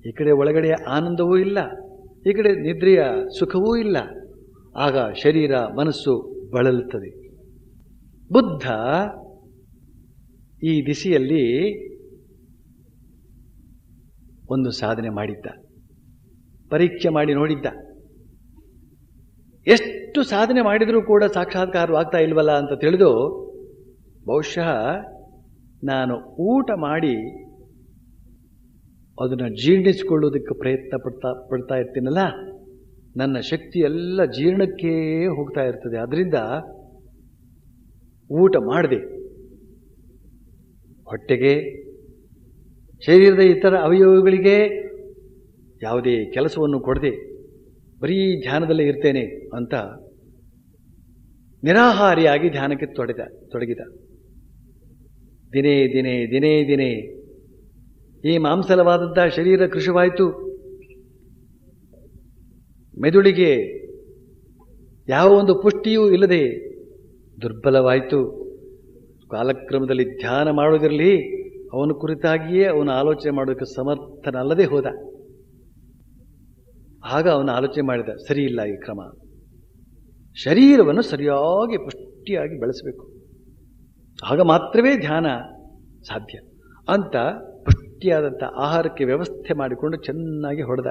ಈ ಕಡೆ ಒಳಗಡೆಯ ಆನಂದವೂ ಇಲ್ಲ ಈ ಕಡೆ ನಿದ್ರೆಯ ಸುಖವೂ ಇಲ್ಲ ಆಗ ಶರೀರ ಮನಸ್ಸು ಬಳಲುತ್ತದೆ ಬುದ್ಧ ಈ ದಿಸೆಯಲ್ಲಿ ಒಂದು ಸಾಧನೆ ಮಾಡಿದ್ದ ಪರೀಕ್ಷೆ ಮಾಡಿ ನೋಡಿದ್ದ ಎಷ್ಟು ಸಾಧನೆ ಮಾಡಿದರೂ ಕೂಡ ಸಾಕ್ಷಾತ್ಕಾರವಾಗ್ತಾ ಇಲ್ವಲ್ಲ ಅಂತ ತಿಳಿದು ಬಹುಶಃ ನಾನು ಊಟ ಮಾಡಿ ಅದನ್ನು ಜೀರ್ಣಿಸಿಕೊಳ್ಳೋದಕ್ಕೆ ಪ್ರಯತ್ನ ಪಡ್ತಾ ಪಡ್ತಾ ಇರ್ತೀನಲ್ಲ ನನ್ನ ಶಕ್ತಿ ಎಲ್ಲ ಜೀರ್ಣಕ್ಕೆ ಹೋಗ್ತಾ ಇರ್ತದೆ ಅದರಿಂದ ಊಟ ಮಾಡದೆ ಹೊಟ್ಟೆಗೆ ಶರೀರದ ಇತರ ಅವಯವಗಳಿಗೆ ಯಾವುದೇ ಕೆಲಸವನ್ನು ಕೊಡದೆ ಬರೀ ಧ್ಯಾನದಲ್ಲೇ ಇರ್ತೇನೆ ಅಂತ ನಿರಾಹಾರಿಯಾಗಿ ಧ್ಯಾನಕ್ಕೆ ತೊಡೆದ ತೊಡಗಿದ ದಿನೇ ದಿನೇ ದಿನೇ ದಿನೇ ಈ ಮಾಂಸಲವಾದಂತಹ ಶರೀರ ಕೃಶವಾಯಿತು ಮೆದುಳಿಗೆ ಯಾವ ಒಂದು ಪುಷ್ಟಿಯೂ ಇಲ್ಲದೆ ದುರ್ಬಲವಾಯಿತು ಕಾಲಕ್ರಮದಲ್ಲಿ ಧ್ಯಾನ ಮಾಡೋದಿರಲಿ ಅವನ ಕುರಿತಾಗಿಯೇ ಅವನು ಆಲೋಚನೆ ಮಾಡೋದಕ್ಕೆ ಸಮರ್ಥನಲ್ಲದೆ ಹೋದ ಆಗ ಅವನು ಆಲೋಚನೆ ಮಾಡಿದ ಸರಿ ಇಲ್ಲ ಈ ಕ್ರಮ ಶರೀರವನ್ನು ಸರಿಯಾಗಿ ಪುಷ್ಟಿಯಾಗಿ ಬೆಳೆಸಬೇಕು ಆಗ ಮಾತ್ರವೇ ಧ್ಯಾನ ಸಾಧ್ಯ ಅಂತ ಪುಷ್ಟಿಯಾದಂಥ ಆಹಾರಕ್ಕೆ ವ್ಯವಸ್ಥೆ ಮಾಡಿಕೊಂಡು ಚೆನ್ನಾಗಿ ಹೊಡೆದ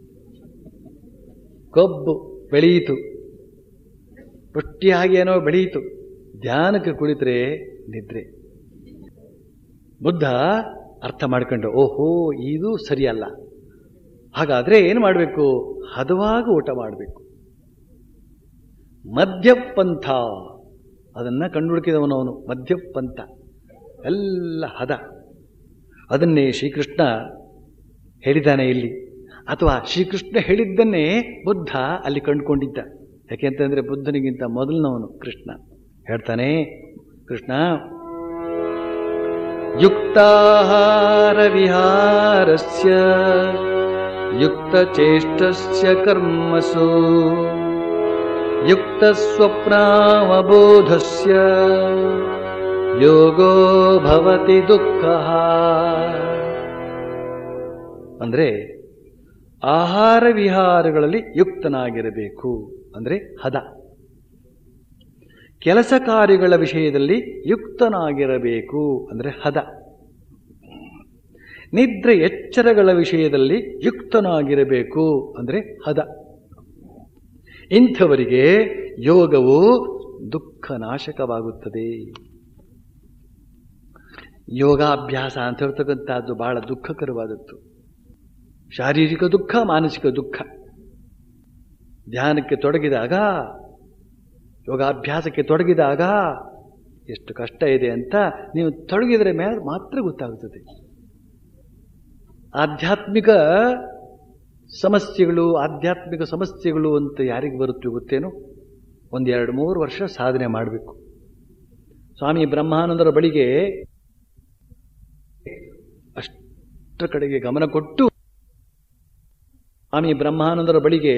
ಕೊಬ್ಬು ಬೆಳೆಯಿತು ಪುಷ್ಟಿಯಾಗಿ ಏನೋ ಬೆಳೆಯಿತು ಧ್ಯಾನಕ್ಕೆ ಕುಳಿತರೆ ನಿದ್ರೆ ಬುದ್ಧ ಅರ್ಥ ಮಾಡ್ಕೊಂಡು ಓಹೋ ಇದು ಸರಿಯಲ್ಲ ಹಾಗಾದ್ರೆ ಏನು ಮಾಡಬೇಕು ಹದವಾಗಿ ಊಟ ಮಾಡಬೇಕು ಮಧ್ಯಪಂಥ ಅದನ್ನ ಕಂಡುಹುಡುಕಿದವನು ಅವನು ಮಧ್ಯಪಂಥ ಎಲ್ಲ ಹದ ಅದನ್ನೇ ಶ್ರೀಕೃಷ್ಣ ಹೇಳಿದ್ದಾನೆ ಇಲ್ಲಿ ಅಥವಾ ಶ್ರೀಕೃಷ್ಣ ಹೇಳಿದ್ದನ್ನೇ ಬುದ್ಧ ಅಲ್ಲಿ ಕಂಡುಕೊಂಡಿದ್ದ ಯಾಕೆಂತಂದ್ರೆ ಬುದ್ಧನಿಗಿಂತ ಮೊದಲಿನವನು ಕೃಷ್ಣ ಹೇಳ್ತಾನೆ ಕೃಷ್ಣ ಯುಕ್ತಾಹಾರ ವಿಹಾರಸ್ಯ ಯುಕ್ತಚೇಷ್ಟಸ್ಯ ಕರ್ಮಸು ಯುಕ್ತ ಸ್ವಪ್ನಾವಬೋಧಸ್ಯ ಯೋಗೋ ಭವತಿ ದುಃಖ ಅಂದ್ರೆ ಆಹಾರ ವಿಹಾರಗಳಲ್ಲಿ ಯುಕ್ತನಾಗಿರಬೇಕು ಅಂದ್ರೆ ಹದ ಕೆಲಸ ಕಾರ್ಯಗಳ ವಿಷಯದಲ್ಲಿ ಯುಕ್ತನಾಗಿರಬೇಕು ಅಂದರೆ ಹದ ನಿದ್ರೆ ಎಚ್ಚರಗಳ ವಿಷಯದಲ್ಲಿ ಯುಕ್ತನಾಗಿರಬೇಕು ಅಂದರೆ ಹದ ಇಂಥವರಿಗೆ ಯೋಗವು ದುಃಖ ನಾಶಕವಾಗುತ್ತದೆ ಯೋಗಾಭ್ಯಾಸ ಅಂತ ಹೇಳ್ತಕ್ಕಂಥದ್ದು ಬಹಳ ದುಃಖಕರವಾದದ್ದು ಶಾರೀರಿಕ ದುಃಖ ಮಾನಸಿಕ ದುಃಖ ಧ್ಯಾನಕ್ಕೆ ತೊಡಗಿದಾಗ ಯೋಗಾಭ್ಯಾಸಕ್ಕೆ ತೊಡಗಿದಾಗ ಎಷ್ಟು ಕಷ್ಟ ಇದೆ ಅಂತ ನೀವು ತೊಡಗಿದರೆ ಮೇಲೆ ಮಾತ್ರ ಗೊತ್ತಾಗುತ್ತದೆ ಆಧ್ಯಾತ್ಮಿಕ ಸಮಸ್ಯೆಗಳು ಆಧ್ಯಾತ್ಮಿಕ ಸಮಸ್ಯೆಗಳು ಅಂತ ಯಾರಿಗೆ ಬರುತ್ತೆ ಗೊತ್ತೇನು ಒಂದೆರಡು ಮೂರು ವರ್ಷ ಸಾಧನೆ ಮಾಡಬೇಕು ಸ್ವಾಮಿ ಬ್ರಹ್ಮಾನಂದರ ಬಳಿಗೆ ಅಷ್ಟರ ಕಡೆಗೆ ಗಮನ ಕೊಟ್ಟು ಸ್ವಾಮಿ ಬ್ರಹ್ಮಾನಂದರ ಬಳಿಗೆ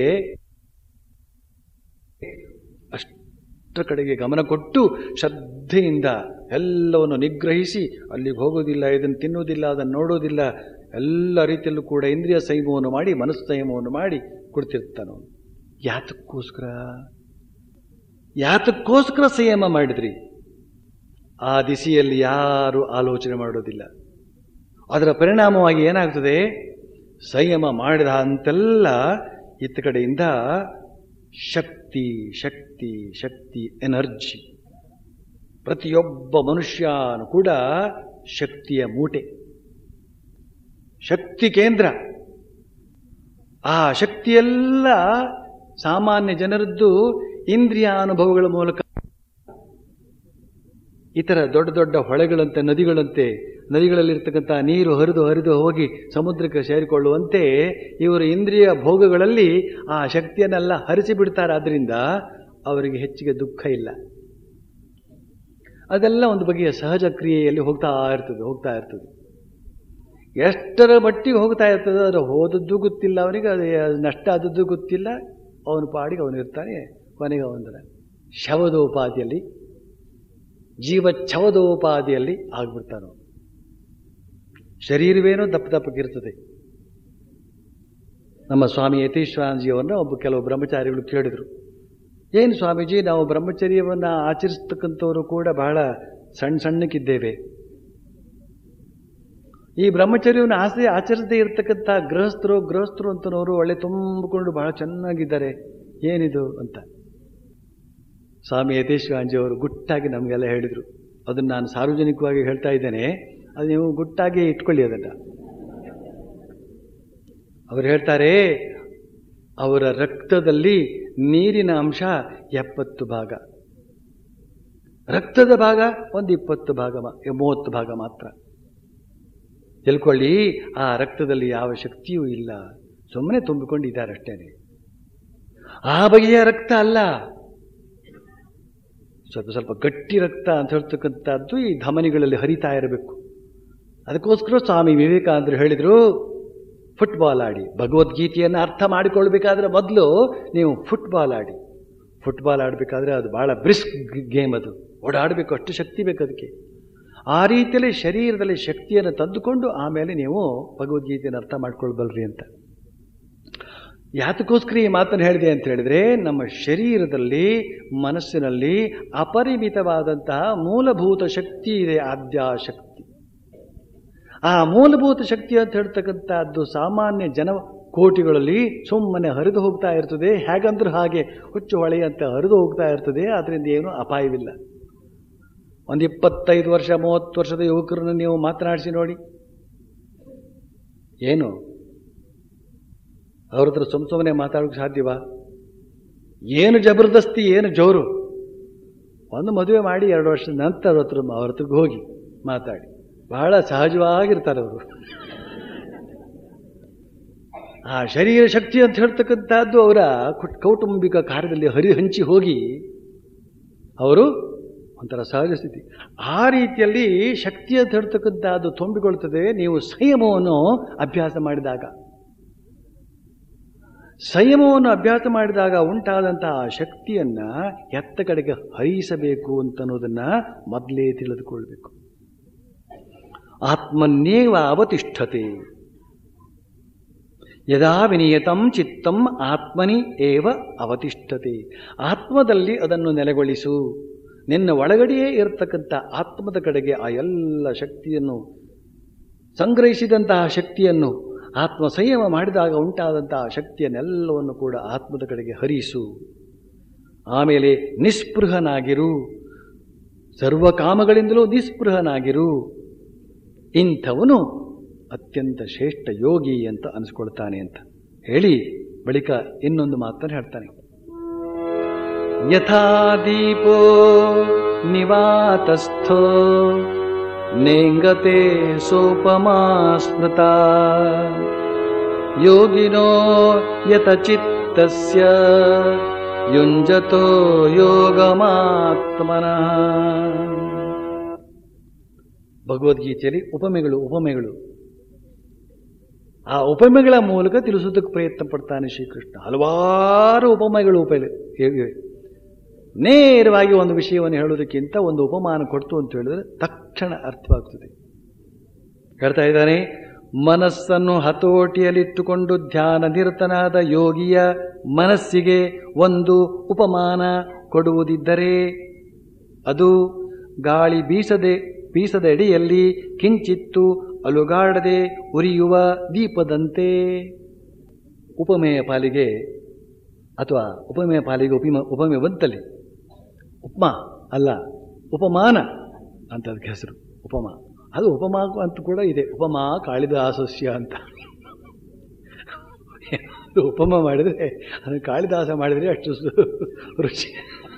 ಅಷ್ಟರ ಕಡೆಗೆ ಗಮನ ಕೊಟ್ಟು ಶ್ರದ್ಧೆಯಿಂದ ಎಲ್ಲವನ್ನು ನಿಗ್ರಹಿಸಿ ಅಲ್ಲಿಗೆ ಹೋಗೋದಿಲ್ಲ ಇದನ್ನು ತಿನ್ನೋದಿಲ್ಲ ಅದನ್ನು ನೋಡೋದಿಲ್ಲ ಎಲ್ಲ ರೀತಿಯಲ್ಲೂ ಕೂಡ ಇಂದ್ರಿಯ ಸಂಯಮವನ್ನು ಮಾಡಿ ಮನಸ್ಸು ಸಂಯಮವನ್ನು ಮಾಡಿ ಕೊಡ್ತಿರ್ತಾನು ಯಾತಕ್ಕೋಸ್ಕರ ಯಾತಕ್ಕೋಸ್ಕರ ಸಂಯಮ ಮಾಡಿದ್ರಿ ಆ ದಿಸೆಯಲ್ಲಿ ಯಾರು ಆಲೋಚನೆ ಮಾಡೋದಿಲ್ಲ ಅದರ ಪರಿಣಾಮವಾಗಿ ಏನಾಗ್ತದೆ ಸಂಯಮ ಮಾಡಿದ ಅಂತೆಲ್ಲ ಇತ್ತ ಕಡೆಯಿಂದ ಶಕ್ತಿ ಶಕ್ತಿ ಶಕ್ತಿ ಎನರ್ಜಿ ಪ್ರತಿಯೊಬ್ಬ ಮನುಷ್ಯನು ಕೂಡ ಶಕ್ತಿಯ ಮೂಟೆ ಶಕ್ತಿ ಕೇಂದ್ರ ಆ ಶಕ್ತಿಯೆಲ್ಲ ಸಾಮಾನ್ಯ ಜನರದ್ದು ಇಂದ್ರಿಯ ಅನುಭವಗಳ ಮೂಲಕ ಇತರ ದೊಡ್ಡ ದೊಡ್ಡ ಹೊಳೆಗಳಂತೆ ನದಿಗಳಂತೆ ನದಿಗಳಲ್ಲಿರ್ತಕ್ಕಂಥ ನೀರು ಹರಿದು ಹರಿದು ಹೋಗಿ ಸಮುದ್ರಕ್ಕೆ ಸೇರಿಕೊಳ್ಳುವಂತೆ ಇವರು ಇಂದ್ರಿಯ ಭೋಗಗಳಲ್ಲಿ ಆ ಶಕ್ತಿಯನ್ನೆಲ್ಲ ಹರಿಸಿ ಬಿಡ್ತಾರೆ ಆದ್ದರಿಂದ ಅವರಿಗೆ ಹೆಚ್ಚಿಗೆ ದುಃಖ ಇಲ್ಲ ಅದೆಲ್ಲ ಒಂದು ಬಗೆಯ ಸಹಜ ಕ್ರಿಯೆಯಲ್ಲಿ ಹೋಗ್ತಾ ಇರ್ತದೆ ಹೋಗ್ತಾ ಇರ್ತದೆ ಎಷ್ಟರ ಮಟ್ಟಿಗೆ ಹೋಗ್ತಾ ಇರ್ತದೆ ಅದು ಹೋದದ್ದು ಗೊತ್ತಿಲ್ಲ ಅವನಿಗೆ ಅದು ನಷ್ಟ ಆದದ್ದು ಗೊತ್ತಿಲ್ಲ ಅವನ ಪಾಡಿಗೆ ಅವನು ಇರ್ತಾನೆ ಕೊನೆಗೆ ಅವನ ಶವದೋಪಾದಿಯಲ್ಲಿ ಜೀವ ಛವದೋಪಾದಿಯಲ್ಲಿ ಆಗ್ಬಿಡ್ತಾನೆ ಶರೀರವೇನೋ ದಪ್ಪ ದಪ್ಪಕ್ಕಿರ್ತದೆ ನಮ್ಮ ಸ್ವಾಮಿ ಯತೀಶ್ವರಾನಂದಜಿಯವರನ್ನ ಒಬ್ಬ ಕೆಲವು ಬ್ರಹ್ಮಚಾರಿಗಳು ಕೇಳಿದರು ಏನು ಸ್ವಾಮೀಜಿ ನಾವು ಬ್ರಹ್ಮಚರ್ಯವನ್ನು ಆಚರಿಸ್ತಕ್ಕಂಥವರು ಕೂಡ ಬಹಳ ಸಣ್ಣ ಸಣ್ಣಕ್ಕಿದ್ದೇವೆ ಈ ಬ್ರಹ್ಮಚರ್ಯವನ್ನು ಆಸೆ ಆಚರಿಸದೇ ಇರತಕ್ಕಂಥ ಗೃಹಸ್ಥರು ಗೃಹಸ್ಥರು ಅಂತನವರು ಒಳ್ಳೆ ತುಂಬಿಕೊಂಡು ಬಹಳ ಚೆನ್ನಾಗಿದ್ದಾರೆ ಏನಿದು ಅಂತ ಸ್ವಾಮಿ ಯತೀಶ್ವರಾಂಜಿಯವರು ಗುಟ್ಟಾಗಿ ನಮಗೆಲ್ಲ ಹೇಳಿದರು ಅದನ್ನು ನಾನು ಸಾರ್ವಜನಿಕವಾಗಿ ಹೇಳ್ತಾ ಇದ್ದೇನೆ ಅದು ನೀವು ಗುಟ್ಟಾಗಿ ಇಟ್ಕೊಳ್ಳಿ ಅದನ್ನು ಅವರು ಹೇಳ್ತಾರೆ ಅವರ ರಕ್ತದಲ್ಲಿ ನೀರಿನ ಅಂಶ ಎಪ್ಪತ್ತು ಭಾಗ ರಕ್ತದ ಭಾಗ ಒಂದು ಇಪ್ಪತ್ತು ಭಾಗ ಮಾ- ಮೂವತ್ತು ಭಾಗ ಮಾತ್ರ ತಿಳ್ಕೊಳ್ಳಿ ಆ ರಕ್ತದಲ್ಲಿ ಯಾವ ಶಕ್ತಿಯೂ ಇಲ್ಲ ಸುಮ್ಮನೆ ತುಂಬಿಕೊಂಡಿದ್ದಾರೆ ಅಷ್ಟೇನೆ ಆ ಬಗೆಯ ರಕ್ತ ಅಲ್ಲ ಸ್ವಲ್ಪ ಸ್ವಲ್ಪ ಗಟ್ಟಿ ರಕ್ತ ಅಂತ ಹೇಳ್ತಕ್ಕಂಥದ್ದು ಈ ಧಮನಿಗಳಲ್ಲಿ ಹರಿತಾ ಇರಬೇಕು ಅದಕ್ಕೋಸ್ಕರ ಸ್ವಾಮಿ ವಿವೇಕಾನಂದರು ಹೇಳಿದರು ಫುಟ್ಬಾಲ್ ಆಡಿ ಭಗವದ್ಗೀತೆಯನ್ನು ಅರ್ಥ ಮಾಡಿಕೊಳ್ಬೇಕಾದ್ರೆ ಮೊದಲು ನೀವು ಫುಟ್ಬಾಲ್ ಆಡಿ ಫುಟ್ಬಾಲ್ ಆಡಬೇಕಾದ್ರೆ ಅದು ಭಾಳ ಬ್ರಿಸ್ಕ್ ಗೇಮ್ ಅದು ಓಡಾಡಬೇಕು ಅಷ್ಟು ಶಕ್ತಿ ಬೇಕು ಅದಕ್ಕೆ ಆ ರೀತಿಯಲ್ಲಿ ಶರೀರದಲ್ಲಿ ಶಕ್ತಿಯನ್ನು ತಂದುಕೊಂಡು ಆಮೇಲೆ ನೀವು ಭಗವದ್ಗೀತೆಯನ್ನು ಅರ್ಥ ಮಾಡ್ಕೊಳ್ಬಲ್ರಿ ಅಂತ ಯಾತಕ್ಕೋಸ್ಕರ ಈ ಮಾತನ್ನು ಹೇಳಿದೆ ಅಂತ ಹೇಳಿದ್ರೆ ನಮ್ಮ ಶರೀರದಲ್ಲಿ ಮನಸ್ಸಿನಲ್ಲಿ ಅಪರಿಮಿತವಾದಂತಹ ಮೂಲಭೂತ ಶಕ್ತಿ ಇದೆ ಆದ್ಯಾಶಕ್ತಿ ಆ ಮೂಲಭೂತ ಶಕ್ತಿ ಅಂತ ಹೇಳ್ತಕ್ಕಂಥದ್ದು ಸಾಮಾನ್ಯ ಜನ ಕೋಟಿಗಳಲ್ಲಿ ಸುಮ್ಮನೆ ಹರಿದು ಹೋಗ್ತಾ ಇರ್ತದೆ ಹೇಗಂದ್ರೂ ಹಾಗೆ ಹುಚ್ಚು ಹೊಳೆಯಂತೆ ಹರಿದು ಹೋಗ್ತಾ ಇರ್ತದೆ ಅದರಿಂದ ಏನು ಅಪಾಯವಿಲ್ಲ ಒಂದು ಇಪ್ಪತ್ತೈದು ವರ್ಷ ಮೂವತ್ತು ವರ್ಷದ ಯುವಕರನ್ನು ನೀವು ಮಾತನಾಡಿಸಿ ನೋಡಿ ಏನು ಅವ್ರ ಹತ್ರ ಸುಮ್ ಸುಮ್ಮನೆ ಮಾತಾಡೋಕೆ ಸಾಧ್ಯವಾ ಏನು ಜಬರ್ದಸ್ತಿ ಏನು ಜೋರು ಒಂದು ಮದುವೆ ಮಾಡಿ ಎರಡು ವರ್ಷದ ನಂತರ ಅವ್ರ ಹತ್ರ ಅವ್ರ ಹತ್ರಕ್ಕೆ ಹೋಗಿ ಮಾತಾಡಿ ಬಹಳ ಸಹಜವಾಗಿರ್ತಾರೆ ಅವರು ಆ ಶರೀರ ಶಕ್ತಿ ಅಂತ ಹೇಳ್ತಕ್ಕಂಥದ್ದು ಅವರ ಕುಟ್- ಕೌಟುಂಬಿಕ ಕಾರ್ಯದಲ್ಲಿ ಹರಿ ಹಂಚಿ ಹೋಗಿ ಅವರು ಒಂಥರ ಸಹಜ ಸ್ಥಿತಿ ಆ ರೀತಿಯಲ್ಲಿ ಶಕ್ತಿ ಅಂತ ಹೇಳ್ತಕ್ಕಂಥದ್ದು ತುಂಬಿಕೊಳ್ತದೆ ನೀವು ಸಂಯಮವನ್ನು ಅಭ್ಯಾಸ ಮಾಡಿದಾಗ ಸಂಯಮವನ್ನು ಅಭ್ಯಾಸ ಮಾಡಿದಾಗ ಉಂಟಾದಂತಹ ಶಕ್ತಿಯನ್ನ ಎತ್ತ ಕಡೆಗೆ ಹರಿಸಬೇಕು ಅಂತನ್ನೋದನ್ನ ಮೊದಲೇ ತಿಳಿದುಕೊಳ್ಬೇಕು ಆತ್ಮನ್ನೇವ ಅವತಿಷ್ಠತೆ ಯದಾ ವಿನಿಯತಂ ಚಿತ್ತಂ ಆತ್ಮನಿ ಏವ ಅವತಿಷ್ಠತೆ ಆತ್ಮದಲ್ಲಿ ಅದನ್ನು ನೆಲೆಗೊಳಿಸು ನಿನ್ನ ಒಳಗಡೆಯೇ ಇರತಕ್ಕಂಥ ಆತ್ಮದ ಕಡೆಗೆ ಆ ಎಲ್ಲ ಶಕ್ತಿಯನ್ನು ಸಂಗ್ರಹಿಸಿದಂತಹ ಶಕ್ತಿಯನ್ನು ಆತ್ಮ ಸಂಯಮ ಮಾಡಿದಾಗ ಉಂಟಾದಂತಹ ಶಕ್ತಿಯನ್ನೆಲ್ಲವನ್ನು ಕೂಡ ಆತ್ಮದ ಕಡೆಗೆ ಹರಿಸು ಆಮೇಲೆ ನಿಸ್ಪೃಹನಾಗಿರು ಸರ್ವಕಾಮಗಳಿಂದಲೂ ನಿಸ್ಪೃಹನಾಗಿರು ಇಂಥವನು ಅತ್ಯಂತ ಶ್ರೇಷ್ಠ ಯೋಗಿ ಅಂತ ಅನಿಸ್ಕೊಳ್ತಾನೆ ಅಂತ ಹೇಳಿ ಬಳಿಕ ಇನ್ನೊಂದು ಮಾತನ್ನು ಹೇಳ್ತಾನೆ ಯಥಾ ದೀಪೋ ನಿವಾತಸ್ಥೋ ನೇಂಗತೆ ಸೋಪಮಾ ಸ್ಮೃತ ಯೋಗಿನೋ ಯತ ಚಿತ್ತಸ್ಯ ಯುಂಜತೋ ಯೋಗಮಾತ್ಮನಃ ಭಗವದ್ಗೀತೆಯಲ್ಲಿ ಉಪಮೆಗಳು ಉಪಮೆಗಳು ಆ ಉಪಮೆಗಳ ಮೂಲಕ ತಿಳಿಸೋದಕ್ಕೆ ಪ್ರಯತ್ನ ಪಡ್ತಾನೆ ಶ್ರೀಕೃಷ್ಣ ಹಲವಾರು ಉಪಮೆಗಳು ಉಪ ಇವೆ ನೇರವಾಗಿ ಒಂದು ವಿಷಯವನ್ನು ಹೇಳೋದಕ್ಕಿಂತ ಒಂದು ಉಪಮಾನ ಕೊಡ್ತು ಅಂತ ಹೇಳಿದ್ರೆ ತಕ್ಷಣ ಅರ್ಥವಾಗ್ತದೆ ಹೇಳ್ತಾ ಇದ್ದಾನೆ ಮನಸ್ಸನ್ನು ಹತೋಟಿಯಲ್ಲಿಟ್ಟುಕೊಂಡು ಧ್ಯಾನ ನಿರತನಾದ ಯೋಗಿಯ ಮನಸ್ಸಿಗೆ ಒಂದು ಉಪಮಾನ ಕೊಡುವುದಿದ್ದರೆ ಅದು ಗಾಳಿ ಬೀಸದೆ ಬೀಸದ ಅಡಿಯಲ್ಲಿ ಕಿಂಚಿತ್ತು ಅಲುಗಾಡದೆ ಉರಿಯುವ ದೀಪದಂತೆ ಉಪಮೇಯ ಪಾಲಿಗೆ ಅಥವಾ ಉಪಮೇಯ ಪಾಲಿಗೆ ಉಪಿಮ ಉಪಮೆ ಬಂತಲ್ಲಿ ಉಪಮಾ ಅಲ್ಲ ಉಪಮಾನ ಅಂತ ಅದಕ್ಕೆ ಹೆಸರು ಉಪಮಾ ಅದು ಉಪಮಾ ಅಂತ ಕೂಡ ಇದೆ ಉಪಮಾ ಕಾಳಿದಾಸಸ್ಯ ಅಂತ ಅದು ಉಪಮ ಮಾಡಿದರೆ ಅದು ಕಾಳಿದಾಸ ಮಾಡಿದರೆ ಅಷ್ಟು ಸು- ರುಚಿ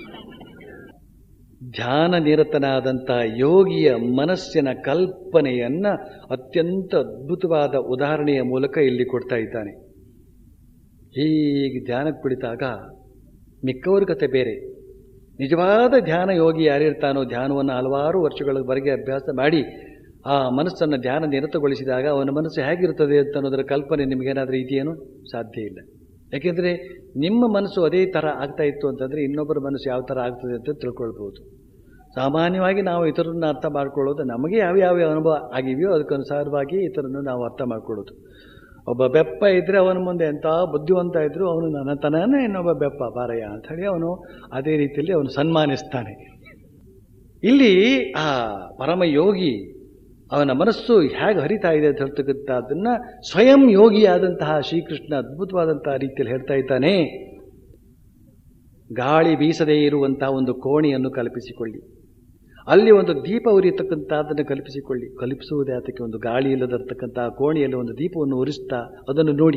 ಧ್ಯಾನ ನಿರತನಾದಂಥ ಯೋಗಿಯ ಮನಸ್ಸಿನ ಕಲ್ಪನೆಯನ್ನ ಅತ್ಯಂತ ಅದ್ಭುತವಾದ ಉದಾಹರಣೆಯ ಮೂಲಕ ಇಲ್ಲಿ ಕೊಡ್ತಾ ಇದ್ದಾನೆ ಹೀಗೆ ಧ್ಯಾನಕ್ಕೆ ಕುಳಿತಾಗ ಮಿಕ್ಕವರ ಕತೆ ಬೇರೆ ನಿಜವಾದ ಧ್ಯಾನ ಯೋಗಿ ಯಾರಿರ್ತಾನೋ ಧ್ಯಾನವನ್ನು ಹಲವಾರು ವರ್ಷಗಳವರೆಗೆ ಅಭ್ಯಾಸ ಮಾಡಿ ಆ ಮನಸ್ಸನ್ನು ಧ್ಯಾನ ನಿರತಗೊಳಿಸಿದಾಗ ಅವನ ಮನಸ್ಸು ಹೇಗಿರ್ತದೆ ಅಂತ ಅನ್ನೋದರ ಕಲ್ಪನೆ ನಿಮಗೇನಾದರೂ ಇದೆಯೇನೋ ಸಾಧ್ಯ ಇಲ್ಲ ಯಾಕೆಂದರೆ ನಿಮ್ಮ ಮನಸ್ಸು ಅದೇ ಥರ ಆಗ್ತಾ ಇತ್ತು ಅಂತಂದರೆ ಇನ್ನೊಬ್ಬರ ಮನಸ್ಸು ಯಾವ ಥರ ಆಗ್ತದೆ ಅಂತ ತಿಳ್ಕೊಳ್ಬೋದು ಸಾಮಾನ್ಯವಾಗಿ ನಾವು ಇತರರನ್ನ ಅರ್ಥ ಮಾಡ್ಕೊಳ್ಳೋದು ನಮಗೆ ಯಾವ ಯಾವ ಅನುಭವ ಆಗಿವೆಯೋ ಅದಕ್ಕನುಸಾರವಾಗಿ ಇತರನ್ನು ನಾವು ಅರ್ಥ ಮಾಡ್ಕೊಳ್ಳೋದು ಒಬ್ಬ ಬೆಪ್ಪ ಇದ್ರೆ ಅವನ ಮುಂದೆ ಎಂಥ ಬುದ್ಧಿವಂತ ಇದ್ರು ಅವನು ನನ್ನ ತನನೇ ಇನ್ನೊಬ್ಬ ಬೆಪ್ಪ ಬಾರಯ್ಯ ಅಂತ ಹೇಳಿ ಅವನು ಅದೇ ರೀತಿಯಲ್ಲಿ ಅವನು ಸನ್ಮಾನಿಸ್ತಾನೆ ಇಲ್ಲಿ ಆ ಪರಮ ಯೋಗಿ ಅವನ ಮನಸ್ಸು ಹೇಗೆ ಹರಿತಾ ಇದೆ ಅಂತ ಹೇಳ್ತಕ್ಕಂಥದ್ದನ್ನ ಸ್ವಯಂ ಯೋಗಿಯಾದಂತಹ ಶ್ರೀಕೃಷ್ಣ ಅದ್ಭುತವಾದಂತಹ ರೀತಿಯಲ್ಲಿ ಹೇಳ್ತಾ ಇದ್ದಾನೆ ಗಾಳಿ ಬೀಸದೇ ಇರುವಂತಹ ಒಂದು ಕೋಣೆಯನ್ನು ಕಲ್ಪಿಸಿಕೊಳ್ಳಿ ಅಲ್ಲಿ ಒಂದು ದೀಪ ಉರಿಯತಕ್ಕಂಥದ್ದನ್ನು ಕಲ್ಪಿಸಿಕೊಳ್ಳಿ ಕಲ್ಪಿಸುವುದೇ ಅದಕ್ಕೆ ಒಂದು ಗಾಳಿ ಇಲ್ಲದಿರತಕ್ಕಂತಹ ಕೋಣೆಯಲ್ಲಿ ಒಂದು ದೀಪವನ್ನು ಉರಿಸ್ತಾ ಅದನ್ನು ನೋಡಿ